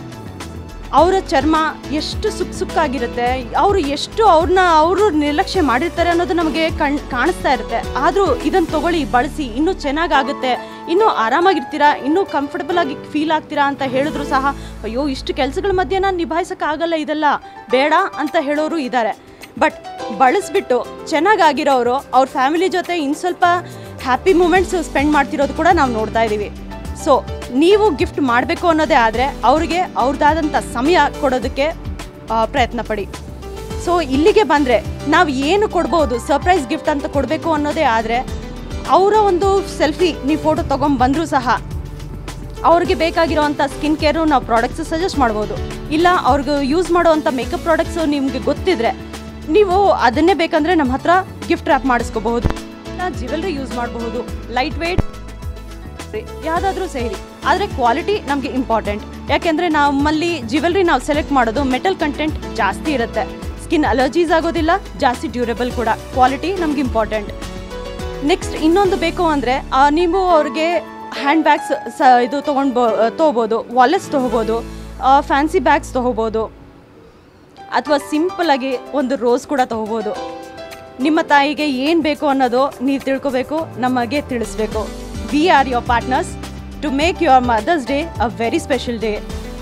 ಅವರ ಚರ್ಮ ಎಷ್ಟು ಸುಕ್ ಸುಕ್ಕಾಗಿರುತ್ತೆ ಅವರು ಎಷ್ಟು ಅವ್ರನ್ನ ಅವರು ನಿರ್ಲಕ್ಷ್ಯ ಮಾಡಿರ್ತಾರೆ ಅನ್ನೋದು ನಮಗೆ ಕಣ್ ಕಾಣಿಸ್ತಾ ಇರುತ್ತೆ ಆದರೂ ಇದನ್ನು ತಗೊಳ್ಳಿ ಬಳಸಿ ಇನ್ನೂ ಚೆನ್ನಾಗಾಗುತ್ತೆ ಇನ್ನೂ ಆರಾಮಾಗಿರ್ತೀರಾ ಇನ್ನೂ ಕಂಫರ್ಟಬಲ್ ಆಗಿ ಫೀಲ್ ಆಗ್ತೀರಾ ಅಂತ ಹೇಳಿದ್ರು ಸಹ ಅಯ್ಯೋ ಇಷ್ಟು ಕೆಲಸಗಳ ಮಧ್ಯೆ ನಾನು ನಿಭಾಯಿಸೋಕ್ಕಾಗಲ್ಲ ಇದೆಲ್ಲ ಬೇಡ ಅಂತ ಹೇಳೋರು ಇದ್ದಾರೆ ಬಟ್ ಬಳಸ್ಬಿಟ್ಟು ಚೆನ್ನಾಗಾಗಿರೋರು ಅವ್ರ ಫ್ಯಾಮಿಲಿ ಜೊತೆ ಇನ್ನು ಸ್ವಲ್ಪ ಹ್ಯಾಪಿ ಮೂಮೆಂಟ್ಸ್ ಸ್ಪೆಂಡ್ ಮಾಡ್ತಿರೋದು ಕೂಡ ನಾವು ನೋಡ್ತಾ ಇದ್ದೀವಿ ಸೊ ನೀವು ಗಿಫ್ಟ್ ಮಾಡಬೇಕು ಅನ್ನೋದೇ ಆದರೆ ಅವ್ರಿಗೆ ಅವ್ರದ್ದಾದಂಥ ಸಮಯ ಕೊಡೋದಕ್ಕೆ ಆ, ಪ್ರಯತ್ನ ಪಡಿ ಸೊ ಇಲ್ಲಿಗೆ ಬಂದರೆ ನಾವು ಏನು ಕೊಡ್ಬೋದು ಸರ್ಪ್ರೈಸ್ ಗಿಫ್ಟ್ ಅಂತ ಕೊಡಬೇಕು ಅನ್ನೋದೇ ಆದರೆ ಅವರ ಒಂದು ಸೆಲ್ಫಿ ನೀವು ಫೋಟೋ ತೊಗೊಂಬಂದರೂ ಸಹ ಅವ್ರಿಗೆ ಬೇಕಾಗಿರೋವಂಥ ಸ್ಕಿನ್ ಕೇರು ನಾವು ಪ್ರಾಡಕ್ಟ್ಸ್ ಸಜೆಸ್ಟ್ ಮಾಡ್ಬೋದು ಇಲ್ಲ ಅವ್ರಿಗೆ ಯೂಸ್ ಮಾಡೋವಂಥ ಮೇಕಪ್ ಪ್ರಾಡಕ್ಟ್ಸು ನಿಮಗೆ ಗೊತ್ತಿದ್ರೆ ನೀವು ಅದನ್ನೇ ಬೇಕಂದರೆ ನಮ್ಮ ಹತ್ರ ಗಿಫ್ಟ್ ರ್ಯಾಪ್ ಮಾಡಿಸ್ಕೋಬಹುದು ಇಲ್ಲ ಜ್ಯುವೆಲ್ರಿ ಯೂಸ್ ಮಾಡಬಹುದು ಲೈಟ್ ವೇಟ್ ಯಾವುದಾದ್ರೂ ಸೇರಿ ಆದರೆ ಕ್ವಾಲಿಟಿ ನಮಗೆ ಇಂಪಾರ್ಟೆಂಟ್ ಯಾಕೆಂದರೆ ನಮ್ಮಲ್ಲಿ ಜ್ಯುವೆಲ್ರಿ ನಾವು ಸೆಲೆಕ್ಟ್ ಮಾಡೋದು ಮೆಟಲ್ ಕಂಟೆಂಟ್ ಜಾಸ್ತಿ ಇರುತ್ತೆ ಸ್ಕಿನ್ ಅಲರ್ಜೀಸ್ ಆಗೋದಿಲ್ಲ ಜಾಸ್ತಿ ಡ್ಯೂರೇಬಲ್ ಕೂಡ ಕ್ವಾಲಿಟಿ ನಮ್ಗೆ ಇಂಪಾರ್ಟೆಂಟ್ ನೆಕ್ಸ್ಟ್ ಇನ್ನೊಂದು ಬೇಕು ಅಂದರೆ ನೀವು ಅವ್ರಿಗೆ ಹ್ಯಾಂಡ್ ಬ್ಯಾಗ್ಸ್ ಸ ಇದು ತೊಗೊಂಡು ತೊಗೋಬೋದು ವಾಲೆಟ್ಸ್ ತೊಗೋಬೋದು ಫ್ಯಾನ್ಸಿ ಬ್ಯಾಗ್ಸ್ ತೊಗೋಬೋದು ಅಥವಾ ಸಿಂಪಲಾಗಿ ಒಂದು ರೋಸ್ ಕೂಡ ತೊಗೋಬೋದು ನಿಮ್ಮ ತಾಯಿಗೆ ಏನು ಬೇಕು ಅನ್ನೋದು ನೀವು ತಿಳ್ಕೊಬೇಕು ನಮಗೆ ತಿಳಿಸ್ಬೇಕು we are your partners to make your mother's day a very special day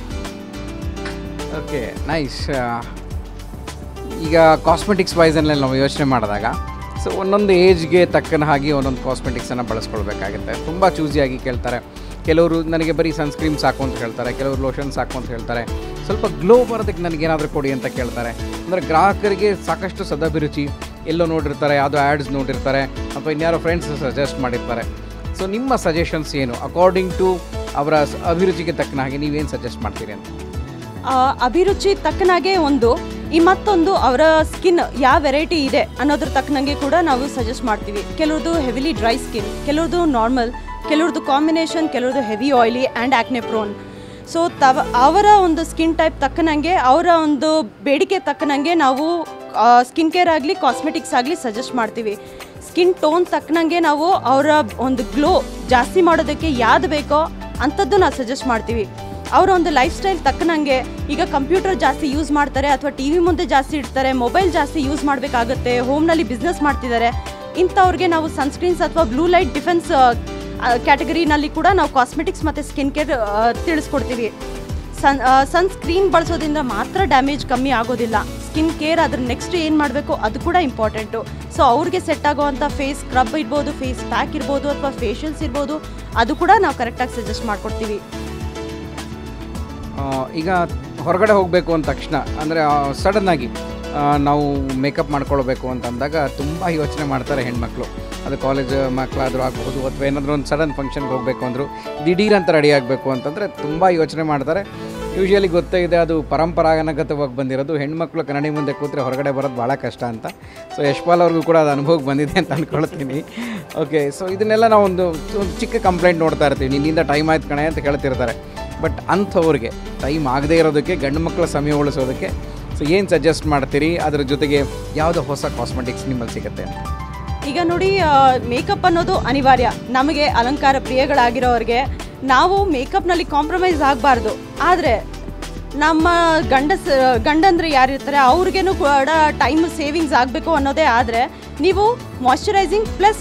okay nice ಈಗ ಕಾಸ್ಮೆಟಿಕ್ಸ್ ವೈಸಲ್ಲಿ ನಾವು ಯೋಚನೆ ಮಾಡಿದಾಗ ಸೊ ಒಂದೊಂದು ಏಜ್ಗೆ ತಕ್ಕನ ಹಾಗೆ ಒಂದೊಂದು ಕಾಸ್ಮೆಟಿಕ್ಸನ್ನು ಬಳಸ್ಕೊಳ್ಬೇಕಾಗುತ್ತೆ ತುಂಬ ಚೂಸಿಯಾಗಿ ಕೇಳ್ತಾರೆ ಕೆಲವರು ನನಗೆ ಬರೀ ಸನ್ಸ್ಕ್ರೀನ್ ಸಾಕು ಅಂತ ಹೇಳ್ತಾರೆ ಕೆಲವರು ಲೋಷನ್ ಸಾಕು ಅಂತ ಹೇಳ್ತಾರೆ ಸ್ವಲ್ಪ ಗ್ಲೋ ಬರೋದಕ್ಕೆ ನನಗೇನಾದರೂ ಕೊಡಿ ಅಂತ ಕೇಳ್ತಾರೆ ಅಂದರೆ ಗ್ರಾಹಕರಿಗೆ ಸಾಕಷ್ಟು ಸದಭಿರುಚಿ ಎಲ್ಲೋ ನೋಡಿರ್ತಾರೆ ಯಾವುದೋ ಆ್ಯಡ್ಸ್ ನೋಡಿರ್ತಾರೆ ಅಥವಾ ಇನ್ಯಾರೋ ಫ್ರೆಂಡ್ಸ್ ಸಜೆಸ್ಟ್ ಮಾಡಿರ್ತಾರೆ ಸೊ ನಿಮ್ಮ ಸಜೆಷನ್ಸ್ ಏನು ಅಕಾರ್ಡಿಂಗ್ ಟು ಅವರ ಸ- ಅಭಿರುಚಿಗೆ ತಕ್ಕನ ಹಾಗೆ ನೀವೇನು ಸಜೆಸ್ಟ್ ಮಾಡ್ತೀರಿ ಅಂತ ಆ, ಅಭಿರುಚಿ ತಕ್ಕನಾಗೆ ಒಂದು ಈ ಮತ್ತೊಂದು ಅವರ ಸ್ಕಿನ್ ಯಾವ ವೆರೈಟಿ ಇದೆ ಅನ್ನೋದ್ರ ತಕ್ಕನಂಗೆ ಕೂಡ ನಾವು ಸಜೆಸ್ಟ್ ಮಾಡ್ತೀವಿ ಕೆಲವ್ರದ್ದು ಹೆವಿಲಿ ಡ್ರೈ ಸ್ಕಿನ್ ಕೆಲವ್ರದ್ದು ನಾರ್ಮಲ್ ಕೆಲವ್ರದ್ದು ಕಾಂಬಿನೇಷನ್ ಕೆಲವ್ರದ್ದು heavy oily and acne prone so ತವ ಅವರ ಒಂದು ಸ್ಕಿನ್ ಟೈಪ್ ತಕ್ಕನಂಗೆ ಅವರ ಒಂದು ಬೇಡಿಕೆ ತಕ್ಕನಂಗೆ ನಾವು ಸ್ಕಿನ್ ಕೇರ್ ಆಗಲಿ ಕಾಸ್ಮೆಟಿಕ್ಸ್ ಆಗಲಿ ಸಜೆಸ್ಟ್ ಮಾಡ್ತೀವಿ ಸ್ಕಿನ್ ಟೋನ್ ತಕ್ಕನಂಗೆ ನಾವು ಅವರ ಒಂದು ಗ್ಲೋ ಜಾಸ್ತಿ ಮಾಡೋದಕ್ಕೆ ಯಾವ್ದು ಬೇಕೋ ಅಂಥದ್ದು ನಾವು ಸಜೆಸ್ಟ್ ಮಾಡ್ತೀವಿ ಅವರ ಒಂದು ಲೈಫ್ ಸ್ಟೈಲ್ ತಕ್ಕನಂಗೆ ಈಗ ಕಂಪ್ಯೂಟರ್ ಜಾಸ್ತಿ ಯೂಸ್ ಮಾಡ್ತಾರೆ ಅಥವಾ ಟಿ ವಿ ಮುಂದೆ ಜಾಸ್ತಿ ಇಡ್ತಾರೆ ಮೊಬೈಲ್ ಜಾಸ್ತಿ ಯೂಸ್ ಮಾಡಬೇಕಾಗತ್ತೆ ಹೋಮ್ನಲ್ಲಿ ಬಿಸ್ನೆಸ್ ಮಾಡ್ತಿದ್ದಾರೆ ಇಂಥವ್ರಿಗೆ ನಾವು ಸನ್ಸ್ಕ್ರೀನ್ಸ್ ಅಥವಾ ಬ್ಲೂ ಲೈಟ್ ಡಿಫೆನ್ಸ್ ಕ್ಯಾಟಗರಿನಲ್ಲಿ ಕೂಡ ನಾವು ಕಾಸ್ಮೆಟಿಕ್ಸ್ ಮತ್ತು ಸ್ಕಿನ್ ಕೇರ್ ತಿಳಿಸ್ಕೊಡ್ತೀವಿ ಸನ್ ಸನ್ಸ್ಕ್ರೀನ್ ಬಳಸೋದ್ರಿಂದ ಮಾತ್ರ ಡ್ಯಾಮೇಜ್ ಕಮ್ಮಿ ಆಗೋದಿಲ್ಲ ಸ್ಕಿನ್ ಕೇರ್ ಅದ್ರ ನೆಕ್ಸ್ಟ್ ಏನು ಮಾಡಬೇಕು ಅದು ಕೂಡ ಇಂಪಾರ್ಟೆಂಟು ಸೊ ಅವ್ರಿಗೆ ಸೆಟ್ ಆಗೋವಂಥ ಫೇಸ್ ಸ್ಕ್ರಬ್ ಇರ್ಬೋದು ಫೇಸ್ ಪ್ಯಾಕ್ ಇರ್ಬೋದು ಅಥವಾ ಫೇಶಿಯಲ್ಸ್ ಇರ್ಬೋದು ಅದು ಕೂಡ ನಾವು ಕರೆಕ್ಟಾಗಿ ಸಜೆಸ್ಟ್ ಮಾಡ್ಕೊಡ್ತೀವಿ ಆ, ಈಗ ಹೊರಗಡೆ ಹೋಗಬೇಕು ಅಂದ ತಕ್ಷಣ ಅಂದರೆ ಸಡನ್ನಾಗಿ ನಾವು ಮೇಕಪ್ ಮಾಡ್ಕೊಳ್ಬೇಕು ಅಂತಂದಾಗ ತುಂಬ ಯೋಚನೆ ಮಾಡ್ತಾರೆ ಹೆಣ್ಮಕ್ಳು ಅದು ಕಾಲೇಜ್ ಮಕ್ಕಳಾದರೂ ಆಗಬಹುದು ಅಥವಾ ಏನಾದರೂ ಒಂದು ಸಡನ್ ಫಂಕ್ಷನ್ಗೆ ಹೋಗಬೇಕು ಅಂದರು ದಿಢೀರ್ ಅಂತ ರೆಡಿ ಆಗಬೇಕು ಅಂತಂದರೆ ತುಂಬ ಯೋಚನೆ ಮಾಡ್ತಾರೆ ಯೂಶ್ವಲಿ ಗೊತ್ತೇ ಇದೆ ಅದು ಪರಂಪರಾಗತವಾಗಿ ಬಂದಿರೋದು ಹೆಣ್ಮಕ್ಳು ಕನ್ನಡಿ ಮುಂದೆ ಕೂತ್ರೆ ಹೊರಗಡೆ ಬರೋದು ಭಾಳ ಕಷ್ಟ ಅಂತ ಸೊ ಯಶ್ಪಾಲ್ ಅವ್ರಿಗೂ ಕೂಡ ಅದು ಅನುಭವಕ್ಕೆ ಬಂದಿದೆ ಅಂತ ಅಂದ್ಕೊಳ್ತೀನಿ ಓಕೆ ಸೊ ಇದನ್ನೆಲ್ಲ ನಾವು ಒಂದು ಒಂದು ಚಿಕ್ಕ ಕಂಪ್ಲೇಂಟ್ ನೋಡ್ತಾ ಇರ್ತೀವಿ ನಿನ್ನಿಂದ ಟೈಮ್ ಆಯ್ತು ಕಣೆ ಅಂತ ಕೇಳ್ತಿರ್ತಾರೆ ಬಟ್ ಅಂಥವ್ರಿಗೆ ಟೈಮ್ ಆಗದೇ ಇರೋದಕ್ಕೆ ಗಂಡು ಮಕ್ಕಳ ಸಮಯ ಉಳಿಸೋದಕ್ಕೆ ಸೊ ಏನು ಸಜೆಸ್ಟ್ ಮಾಡ್ತೀರಿ ಅದ್ರ ಜೊತೆಗೆ ಯಾವುದೋ ಹೊಸ ಕಾಸ್ಮೆಟಿಕ್ಸ್ ನಿಮ್ಮಲ್ಲಿ ಸಿಗುತ್ತೆ ಅಂತ ಈಗ ನೋಡಿ ಮೇಕಪ್ ಅನ್ನೋದು ಅನಿವಾರ್ಯ ನಮಗೆ ಅಲಂಕಾರ ಪ್ರಿಯಗಳಾಗಿರೋರಿಗೆ ನಾವು ಮೇಕಪ್ನಲ್ಲಿ ಕಾಂಪ್ರಮೈಸ್ ಆಗಬಾರ್ದು ಆದರೆ ನಮ್ಮ ಗಂಡಸ ಗಂಡಂದ್ರೆ ಯಾರಿರ್ತಾರೆ ಅವ್ರಿಗೇನು ಕೂಡ ಟೈಮ್ ಸೇವಿಂಗ್ಸ್ ಆಗಬೇಕು ಅನ್ನೋದೇ ಆದರೆ ನೀವು ಮಾಯ್ಶ್ಚರೈಸಿಂಗ್ ಪ್ಲಸ್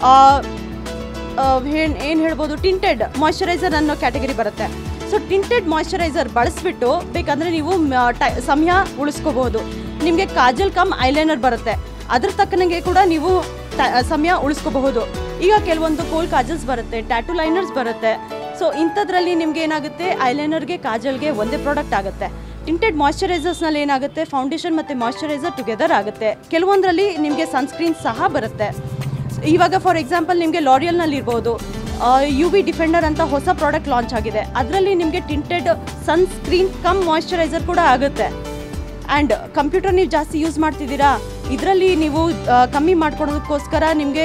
ಏನು ಹೇಳ್ಬೋದು ಟಿಂಟೆಡ್ ಮಾಯ್ಶ್ಚರೈಸರ್ ಅನ್ನೋ ಕ್ಯಾಟಗರಿ ಬರುತ್ತೆ ಸೊ ಟಿಂಟೆಡ್ ಮಾಯ್ಶ್ಚರೈಸರ್ ಬಳಸ್ಬಿಟ್ಟು ಬೇಕಂದರೆ ನೀವು ಮ- ಟೈ ಸಮಯ ಉಳಿಸ್ಕೋಬಹುದು ನಿಮಗೆ ಕಾಜಲ್ ಕಮ್ ಐಲೈನರ್ ಬರುತ್ತೆ ಅದ್ರ ತಕ್ಕನಂಗೆ ಕೂಡ ನೀವು ಟ- ಸಮಯ ಉಳಿಸ್ಕೋಬಹುದು ಈಗ ಕೆಲವೊಂದು ಕೋಲ್ ಕಾಜಲ್ಸ್ ಬರುತ್ತೆ ಟ್ಯಾಟೂ ಲೈನರ್ಸ್ ಬರುತ್ತೆ ಸೊ ಇಂಥದ್ರಲ್ಲಿ ನಿಮ್ಗೆ ಏನಾಗುತ್ತೆ ಐಲೈನರ್ಗೆ ಕಾಜಲ್ಗೆ ಒಂದೇ ಪ್ರಾಡಕ್ಟ್ ಆಗುತ್ತೆ ಟಿಂಟೆಡ್ ಮಾಯ್ಶ್ಚರೈಸರ್ಸ್ನಲ್ಲಿ ಏನಾಗುತ್ತೆ ಫೌಂಡೇಶನ್ ಮತ್ತು ಮಾಯ್ಶ್ಚರೈಸರ್ ಟುಗೆದರ್ ಆಗುತ್ತೆ ಕೆಲವೊಂದರಲ್ಲಿ ನಿಮಗೆ ಸನ್ಸ್ಕ್ರೀನ್ ಸಹ ಬರುತ್ತೆ ಇವಾಗ ಫಾರ್ ಎಕ್ಸಾಂಪಲ್ ನಿಮಗೆ ಲಾರಿಯಲ್ನಲ್ಲಿ ಇರ್ಬೋದು ಯು ವಿ ಡಿಫೆಂಡರ್ ಅಂತ ಹೊಸ ಪ್ರಾಡಕ್ಟ್ ಲಾಂಚ್ ಆಗಿದೆ ಅದರಲ್ಲಿ ನಿಮಗೆ ಟಿಂಟೆಡ್ ಸನ್ಸ್ಕ್ರೀನ್ ಕಮ್ ಮಾಯ್ಶ್ಚರೈಸರ್ ಕೂಡ ಆಗುತ್ತೆ ಆ್ಯಂಡ್ ಕಂಪ್ಯೂಟರ್ ನೀವು ಜಾಸ್ತಿ ಯೂಸ್ ಮಾಡ್ತಿದ್ದೀರಾ ಇದರಲ್ಲಿ ನೀವು ಆ, ಕಮ್ಮಿ ಮಾಡ್ಕೊಡೋದಕ್ಕೋಸ್ಕರ ನಿಮಗೆ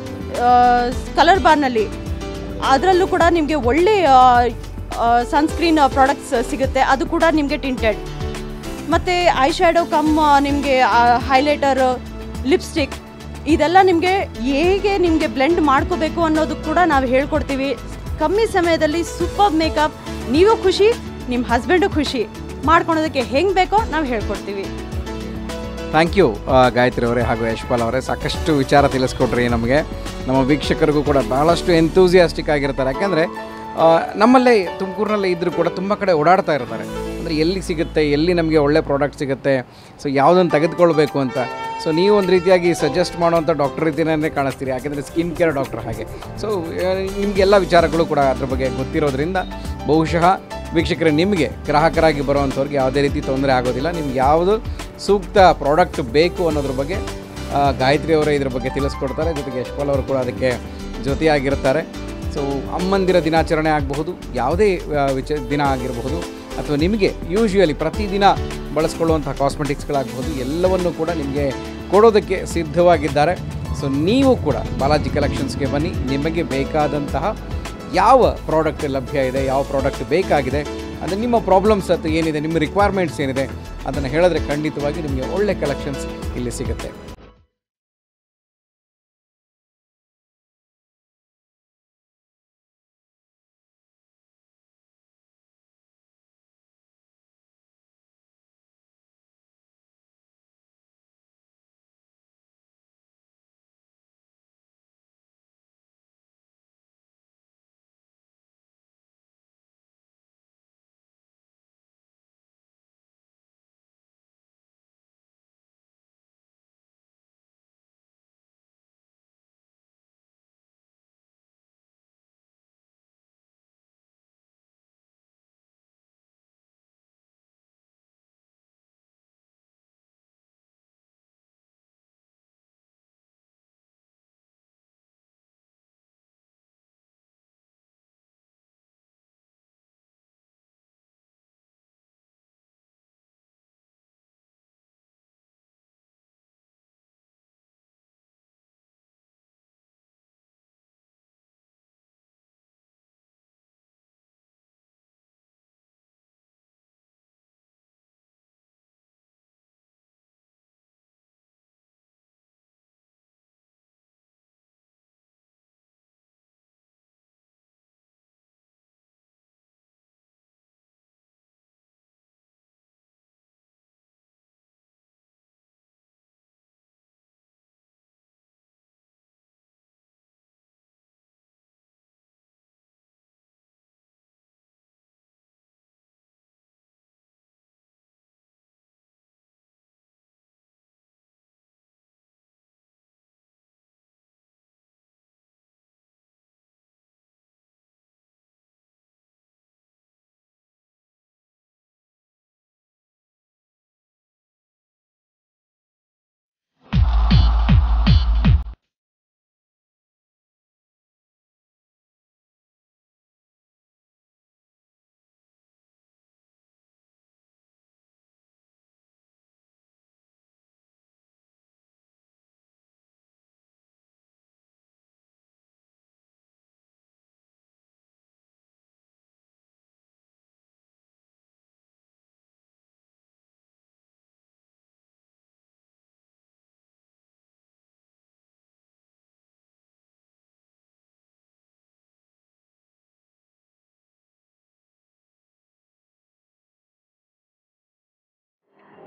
ಕಲರ್ ಬಾರ್ನಲ್ಲಿ ಅದರಲ್ಲೂ ಕೂಡ ನಿಮಗೆ ಒಳ್ಳೆ ಸನ್ಸ್ಕ್ರೀನ್ ಪ್ರಾಡಕ್ಟ್ಸ್ ಸಿಗುತ್ತೆ ಅದು ಕೂಡ ನಿಮಗೆ ಟಿಂಟೆಡ್ ಮತ್ತು ಐ ಶ್ಯಾಡೋ ಕಮ್ ನಿಮಗೆ ಹೈಲೈಟರ್ ಲಿಪ್ಸ್ಟಿಕ್ ಇದೆಲ್ಲ ನಿಮಗೆ ಹೇಗೆ ನಿಮಗೆ ಬ್ಲೆಂಡ್ ಮಾಡ್ಕೋಬೇಕು ಅನ್ನೋದು ಕೂಡ ನಾವು ಹೇಳ್ಕೊಡ್ತೀವಿ ಕಮ್ಮಿ ಸಮಯದಲ್ಲಿ ಸೂಪರ್ ಮೇಕಪ್ ನೀವು ಖುಷಿ ನಿಮ್ಮ ಹಸ್ಬೆಂಡು ಖುಷಿ ಮಾಡ್ಕೊಳೋದಕ್ಕೆ ಹೆಂಗೆ ಬೇಕೋ ನಾವು ಹೇಳ್ಕೊಡ್ತೀವಿ ಥ್ಯಾಂಕ್ ಯು ಗಾಯತ್ರಿ ಅವರೇ ಹಾಗೂ ಯಶ್ಪಾಲ್ ಅವರೇ ಸಾಕಷ್ಟು ವಿಚಾರ ತಿಳಿಸ್ಕೊಟ್ರಿ ನಮಗೆ ನಮ್ಮ ವೀಕ್ಷಕರಿಗೂ ಕೂಡ ಭಾಳಷ್ಟು ಎಂತೂಸಿಯಾಸ್ಟಿಕ್ ಆಗಿರ್ತಾರೆ ಯಾಕೆಂದರೆ ನಮ್ಮಲ್ಲೇ ತುಮಕೂರಿನಲ್ಲೇ ಇದ್ದರೂ ಕೂಡ ತುಂಬ ಕಡೆ ಓಡಾಡ್ತಾ ಇರ್ತಾರೆ ಅಂದರೆ ಎಲ್ಲಿ ಸಿಗುತ್ತೆ ಎಲ್ಲಿ ನಮಗೆ ಒಳ್ಳೆ ಪ್ರಾಡಕ್ಟ್ ಸಿಗುತ್ತೆ ಸೊ ಯಾವುದನ್ನು ತೆಗೆದುಕೊಳ್ಬೇಕು ಅಂತ ಸೊ ನೀವು ಒಂದು ರೀತಿಯಾಗಿ ಸಜೆಸ್ಟ್ ಮಾಡುವಂಥ ಡಾಕ್ಟರ್ ರೀತಿಯೇ ಕಾಣಿಸ್ತೀರಿ ಯಾಕೆಂದರೆ ಸ್ಕಿನ್ ಕೇರ್ ಡಾಕ್ಟರ್ ಹಾಗೆ ಸೊ ನಿಮಗೆಲ್ಲ ವಿಚಾರಗಳು ಕೂಡ ಅದ್ರ ಬಗ್ಗೆ ಗೊತ್ತಿರೋದ್ರಿಂದ ಬಹುಶಃ ವೀಕ್ಷಕರೇ ನಿಮಗೆ ಗ್ರಾಹಕರಾಗಿ ಬರುವಂಥವ್ರಿಗೆ ಯಾವುದೇ ರೀತಿ ತೊಂದರೆ ಆಗೋದಿಲ್ಲ ನಿಮ್ಗೆ ಯಾವುದು ಸೂಕ್ತ ಪ್ರಾಡಕ್ಟ್ ಬೇಕು ಅನ್ನೋದ್ರ ಬಗ್ಗೆ ಆ, ಗಾಯತ್ರಿ ಅವರೇ ಇದ್ರ ಬಗ್ಗೆ ತಿಳಿಸ್ಕೊಡ್ತಾರೆ ಜೊತೆಗೆ ಯಶ್ಪಾಲ್ ಅವರು ಕೂಡ ಅದಕ್ಕೆ ಜೊತೆಯಾಗಿರ್ತಾರೆ ಸೊ ಅಮ್ಮಂದಿರ ದಿನಾಚರಣೆ ಆಗಬಹುದು ಯಾವುದೇ ಆ, ವಿಚ ದಿನ ಆಗಿರಬಹುದು ಅಥವಾ ನಿಮಗೆ ಯೂಶ್ವಲಿ ಪ್ರತಿದಿನ ಬಳಸ್ಕೊಳ್ಳುವಂಥ ಕಾಸ್ಮೆಟಿಕ್ಸ್ಗಳಾಗಬಹುದು ಎಲ್ಲವನ್ನು ಕೂಡ ನಿಮಗೆ ಕೊಡೋದಕ್ಕೆ ಸಿದ್ಧವಾಗಿದ್ದಾರೆ ಸೊ ನೀವು ಕೂಡ ಬಾಲಾಜಿ ಕಲೆಕ್ಷನ್ಸ್ಗೆ ಬನ್ನಿ ನಿಮಗೆ ಬೇಕಾದಂತಹ ಯಾವ ಪ್ರಾಡಕ್ಟ್ ಲಭ್ಯ ಇದೆ ಯಾವ ಪ್ರಾಡಕ್ಟ್ ಬೇಕಾಗಿದೆ ಅದು ನಿಮ್ಮ ಪ್ರಾಬ್ಲಮ್ಸ್ ಅಥವಾ ಏನಿದೆ ನಿಮ್ಮ ರಿಕ್ವೈರ್ಮೆಂಟ್ಸ್ ಏನಿದೆ ಅದನ್ನು ಹೇಳಿದ್ರೆ ಖಂಡಿತವಾಗಿ ನಿಮಗೆ ಒಳ್ಳೆ ಕಲೆಕ್ಷನ್ಸ್ ಇಲ್ಲಿ ಸಿಗುತ್ತೆ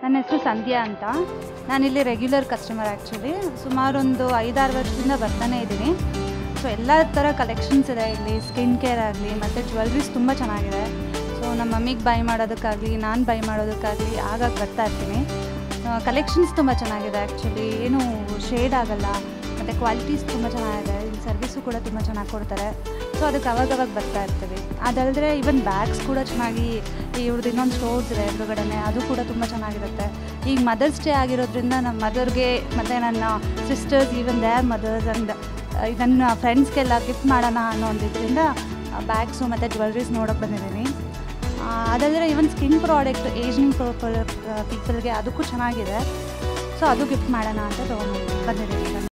ನನ್ನ ಹೆಸರು ಸಂಧ್ಯಾ ಅಂತ ನಾನಿಲ್ಲಿ ರೆಗ್ಯುಲರ್ ಕಸ್ಟಮರ್ ಆ್ಯಕ್ಚುಲಿ ಸುಮಾರು ಒಂದು ಐದಾರು ವರ್ಷದಿಂದ ಬರ್ತಾನೆ ಇದ್ದೀನಿ ಸೊ ಎಲ್ಲ ಥರ ಕಲೆಕ್ಷನ್ಸ್ ಇದೆ ಇಲ್ಲಿ ಸ್ಕಿನ್ ಕೇರ್ ಆಗಲಿ ಮತ್ತು ಜ್ಯುವೆಲ್ರೀಸ್ ತುಂಬ ಚೆನ್ನಾಗಿದೆ ಸೊ ನಮ್ಮ ಮಮ್ಮಿಗೆ ಬೈ ಮಾಡೋದಕ್ಕಾಗಲಿ ನಾನು ಬೈ ಮಾಡೋದಕ್ಕಾಗಲಿ ಆಗಾಗ ಬರ್ತಾ ಇರ್ತೀನಿ ಕಲೆಕ್ಷನ್ಸ್ ತುಂಬ ಚೆನ್ನಾಗಿದೆ ಆ್ಯಕ್ಚುಲಿ ಏನು ಶೇಡ್ ಆಗಲ್ಲ ಮತ್ತು ಕ್ವಾಲಿಟೀಸ್ ತುಂಬ ಚೆನ್ನಾಗಿದೆ ಇಲ್ಲಿ ಸರ್ವಿಸು ಕೂಡ ತುಂಬ ಚೆನ್ನಾಗಿ ಕೊಡ್ತಾರೆ ಸೊ ಅದಕ್ಕೆ ಅವಾಗವಾಗ ಬರ್ತಾ ಇರ್ತೀವಿ ಅದಲ್ಲದೆ ಈವನ್ ಬ್ಯಾಗ್ಸ್ ಕೂಡ ಚೆನ್ನಾಗಿ ಇವ್ರದ್ದು ಇನ್ನೊಂದು ಸ್ಟೋರ್ಸ್ ಇದೆ ಎದುರುಗಡೆನೆ ಅದು ಕೂಡ ತುಂಬ ಚೆನ್ನಾಗಿರುತ್ತೆ ಈಗ ಮದರ್ಸ್ ಡೇ ಆಗಿರೋದ್ರಿಂದ ನಮ್ಮ ಮದರ್ಗೆ ಮತ್ತು ನನ್ನ sisters even their mothers and ನನ್ನ ಫ್ರೆಂಡ್ಸ್ಗೆಲ್ಲ ಗಿಫ್ಟ್ ಮಾಡೋಣ ಅನ್ನೋ ಒಂದು ಇದರಿಂದ ಬ್ಯಾಗ್ಸು ಮತ್ತು ಜ್ಯುವೆಲ್ರೀಸ್ ನೋಡೋಕೆ ಬಂದಿದ್ದೀನಿ ಅದಲ್ಲದೆ ಈವನ್ ಸ್ಕಿನ್ ಪ್ರಾಡಕ್ಟ್ ಏಜಿಂಗ್ ಪೀಪಲ್ಗೆ ಅದಕ್ಕೂ ಚೆನ್ನಾಗಿದೆ ಸೊ ಅದು ಗಿಫ್ಟ್ ಮಾಡೋಣ ಅಂತ ತೊಗೊಂಡು ಬಂದಿದ್ದೀನಿ ನಾನು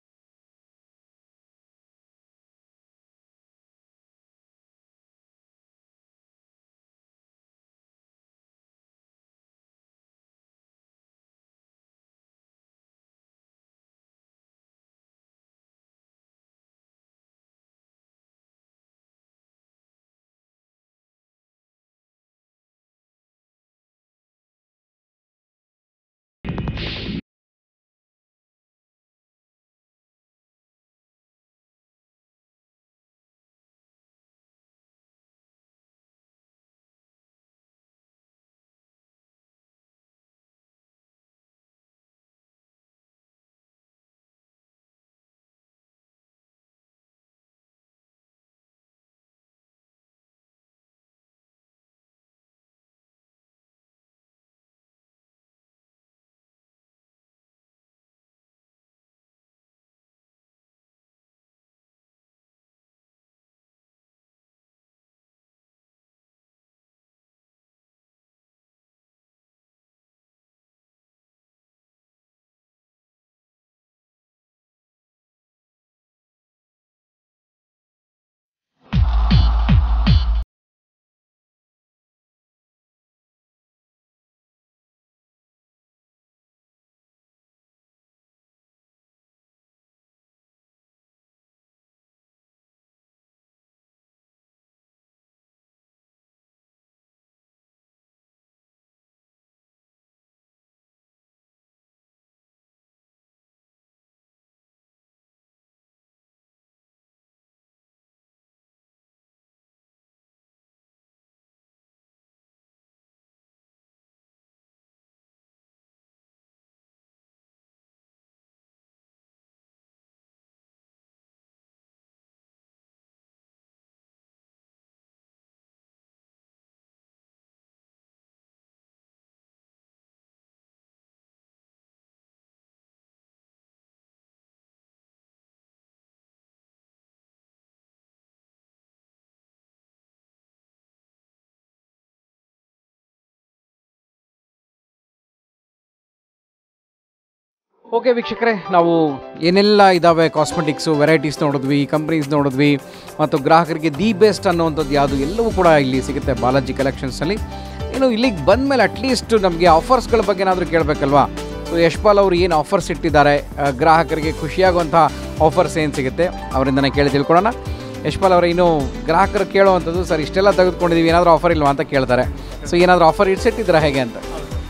ಓಕೆ ವೀಕ್ಷಕರೇ ನಾವು ಏನೆಲ್ಲ ಇದ್ದಾವೆ ಕಾಸ್ಮೆಟಿಕ್ಸು ವೆರೈಟೀಸ್ ನೋಡಿದ್ವಿ ಕಂಪ್ನೀಸ್ ನೋಡಿದ್ವಿ ಮತ್ತು ಗ್ರಾಹಕರಿಗೆ ದಿ ಬೆಸ್ಟ್ ಅನ್ನುವಂಥದ್ದು ಯಾವುದು ಎಲ್ಲವೂ ಕೂಡ ಇಲ್ಲಿ ಸಿಗುತ್ತೆ ಬಾಲಾಜಿ ಕಲೆಕ್ಷನ್ಸಲ್ಲಿ ಇನ್ನು ಇಲ್ಲಿಗೆ ಬಂದ ಮೇಲೆ ಅಟ್ಲೀಸ್ಟ್ ನಮಗೆ ಆಫರ್ಸ್ಗಳ ಬಗ್ಗೆ ಏನಾದರೂ ಕೇಳಬೇಕಲ್ವಾ ಸೊ ಯಶ್ಪಾಲ್ ಅವರು ಏನು ಆಫರ್ಸ್ ಇಟ್ಟಿದ್ದಾರೆ ಆ, ಗ್ರಾಹಕರಿಗೆ ಖುಷಿಯಾಗುವಂಥ ಆಫರ್ಸ್ ಏನು ಸಿಗುತ್ತೆ ಅವರಿಂದನೇ ಕೇಳಿ ತಿಳ್ಕೊಳ್ಳೋಣ ಯಶ್ಪಾಲ್ ಅವರ ಇನ್ನು ಗ್ರಾಹಕರು ಕೇಳುವಂಥದ್ದು ಸರ್ ಇಷ್ಟೆಲ್ಲ ತೆಗೆದುಕೊಂಡಿದ್ದೀವಿ ಏನಾದರೂ ಆಫರ್ ಇಲ್ವಾ ಅಂತ ಕೇಳ್ತಾರೆ ಸೊ ಏನಾದರೂ ಆಫರ್ ಇಟ್ಸಿಟ್ಟಿದ್ದೀರಾ ಹೇಗೆ ಅಂತ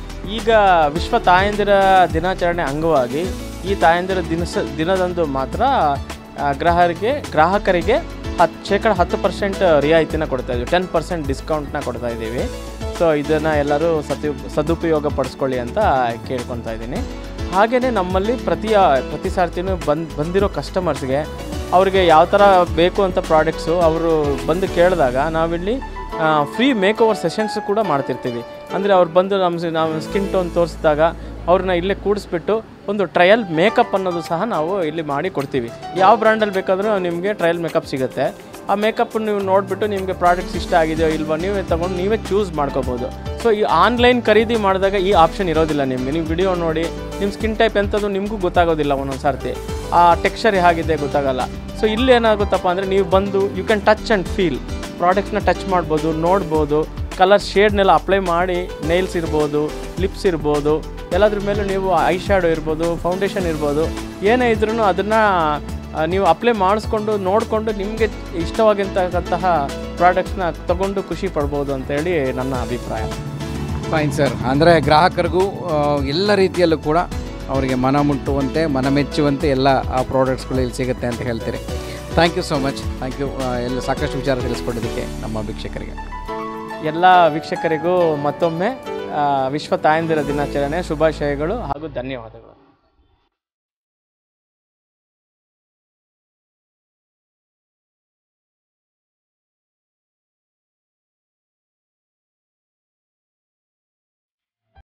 ಈಗ ವಿಶ್ವ ತಾಯಂದಿರ ದಿನಾಚರಣೆ ಅಂಗವಾಗಿ ಈ ತಾಯಂದಿರ ದಿನಸ ದಿನದಂದು ಮಾತ್ರ ಆ, ಗ್ರಾಹಕರಿಗೆ ಗ್ರಾಹಕರಿಗೆ ಹತ್ತು ಶೇಕಡ ಹತ್ತು ಪರ್ಸೆಂಟ್ ರಿಯಾಯಿತಿನ ಕೊಡ್ತಾ ಇದ್ದೀವಿ ಟೆನ್ ಪರ್ಸೆಂಟ್ ಡಿಸ್ಕೌಂಟ್ನ ಕೊಡ್ತಾ ಇದ್ದೀವಿ ಸೊ ಇದನ್ನು ಎಲ್ಲರೂ ಸತು ಸದುಪಯೋಗ ಪಡಿಸ್ಕೊಳ್ಳಿ ಅಂತ ಕೇಳ್ಕೊತಾ ಇದ್ದೀನಿ ಹಾಗೆಯೇ ನಮ್ಮಲ್ಲಿ ಪ್ರತಿ ಪ್ರತಿ ಸಾರ್ತಿನೂ ಬಂದು ಬಂದಿರೋ ಕಸ್ಟಮರ್ಸ್ಗೆ ಅವ್ರಿಗೆ ಯಾವ ಥರ ಬೇಕು ಅಂತ ಪ್ರಾಡಕ್ಟ್ಸು ಅವರು ಬಂದು ಕೇಳಿದಾಗ ನಾವಿಲ್ಲಿ ಫ್ರೀ ಮೇಕ್ ಓವರ್ ಸೆಷನ್ಸ್ ಕೂಡ ಮಾಡ್ತಿರ್ತೀವಿ ಅಂದರೆ ಅವ್ರು ಬಂದು ನಮ್ಮ ನಾವು ಸ್ಕಿನ್ ಟೋನ್ ತೋರಿಸಿದಾಗ ಅವ್ರನ್ನ ಇಲ್ಲೇ ಕೂಡಿಸ್ಬಿಟ್ಟು ಒಂದು ಟ್ರಯಲ್ ಮೇಕಪ್ ಅನ್ನೋದು ಸಹ ನಾವು ಇಲ್ಲಿ ಮಾಡಿ ಕೊಡ್ತೀವಿ ಯಾವ ಬ್ರ್ಯಾಂಡಲ್ಲಿ ಬೇಕಾದರೂ ನಿಮಗೆ ಟ್ರಯಲ್ ಮೇಕಪ್ ಸಿಗುತ್ತೆ ಆ ಮೇಕಪ್ ನೀವು ನೋಡಿಬಿಟ್ಟು ನಿಮಗೆ ಪ್ರಾಡಕ್ಟ್ಸ್ ಇಷ್ಟ ಆಗಿದೆಯೋ ಇಲ್ವೋ ನೀವೇ ತೊಗೊಂಡು ನೀವೇ ಚೂಸ್ ಮಾಡ್ಕೋಬೋದು ಸೊ ಈ ಆನ್ಲೈನ್ ಖರೀದಿ ಮಾಡಿದಾಗ ಈ ಆಪ್ಷನ್ ಇರೋದಿಲ್ಲ ನಿಮಗೆ ನೀವು ವಿಡಿಯೋ ನೋಡಿ ನಿಮ್ಮ ಸ್ಕಿನ್ ಟೈಪ್ ಎಂಥದ್ದು ನಿಮಗೂ ಗೊತ್ತಾಗೋದಿಲ್ಲ ಒಂದೊಂದು ಸರ್ತಿ ಆ ಟೆಕ್ಸ್ಚರ್ ಹೇಗಿದೆ ಗೊತ್ತಾಗಲ್ಲ ಸೊ ಇಲ್ಲಿ ಏನಾಗುತ್ತಪ್ಪ ಅಂದರೆ ನೀವು ಬಂದು you can touch and feel ಪ್ರಾಡಕ್ಟ್ಸ್ನ ಟಚ್ ಮಾಡ್ಬೋದು ನೋಡ್ಬೋದು ಕಲರ್ ಶೇಡ್ನೆಲ್ಲ ಅಪ್ಲೈ ಮಾಡಿ ನೈಲ್ಸ್ ಇರ್ಬೋದು ಲಿಪ್ಸ್ ಇರ್ಬೋದು ಎಲ್ಲದ್ರ ಮೇಲೂ ನೀವು ಐ ಶ್ಯಾಡೋ ಇರ್ಬೋದು ಫೌಂಡೇಶನ್ ಇರ್ಬೋದು ಏನೇ ಇದ್ರೂ ಅದನ್ನು ನೀವು ಅಪ್ಲೈ ಮಾಡಿಸ್ಕೊಂಡು ನೋಡಿಕೊಂಡು ನಿಮಗೆ ಇಷ್ಟವಾಗಿರ್ತಕ್ಕಂತಹ ಪ್ರಾಡಕ್ಟ್ಸ್ನ ತಗೊಂಡು ಖುಷಿ ಪಡ್ಬೋದು ಅಂತೇಳಿ ನನ್ನ ಅಭಿಪ್ರಾಯ ಫೈನ್ ಸರ್ ಅಂದರೆ ಗ್ರಾಹಕರಿಗೂ ಆ, ಎಲ್ಲ ರೀತಿಯಲ್ಲೂ ಕೂಡ ಅವರಿಗೆ ಮನ ಮುಟ್ಟುವಂತೆ ಮನ ಮೆಚ್ಚುವಂತೆ ಎಲ್ಲ ಆ ಪ್ರಾಡಕ್ಟ್ಸ್ಗಳು ಇಲ್ಲಿ ಸಿಗುತ್ತೆ ಅಂತ ಹೇಳ್ತೀರಿ thank you so much thank you ಎಲ್ಲ ಸಾಕಷ್ಟು ವಿಚಾರ ತಿಳಿಸ್ಕೊಡೋದಕ್ಕೆ ನಮ್ಮ ವೀಕ್ಷಕರಿಗೆ ಎಲ್ಲ ವೀಕ್ಷಕರಿಗೂ ಮತ್ತೊಮ್ಮೆ ಆ, ವಿಶ್ವ ತಾಯಂದಿರ ದಿನಾಚರಣೆ ಶುಭಾಶಯಗಳು ಹಾಗೂ ಧನ್ಯವಾದಗಳು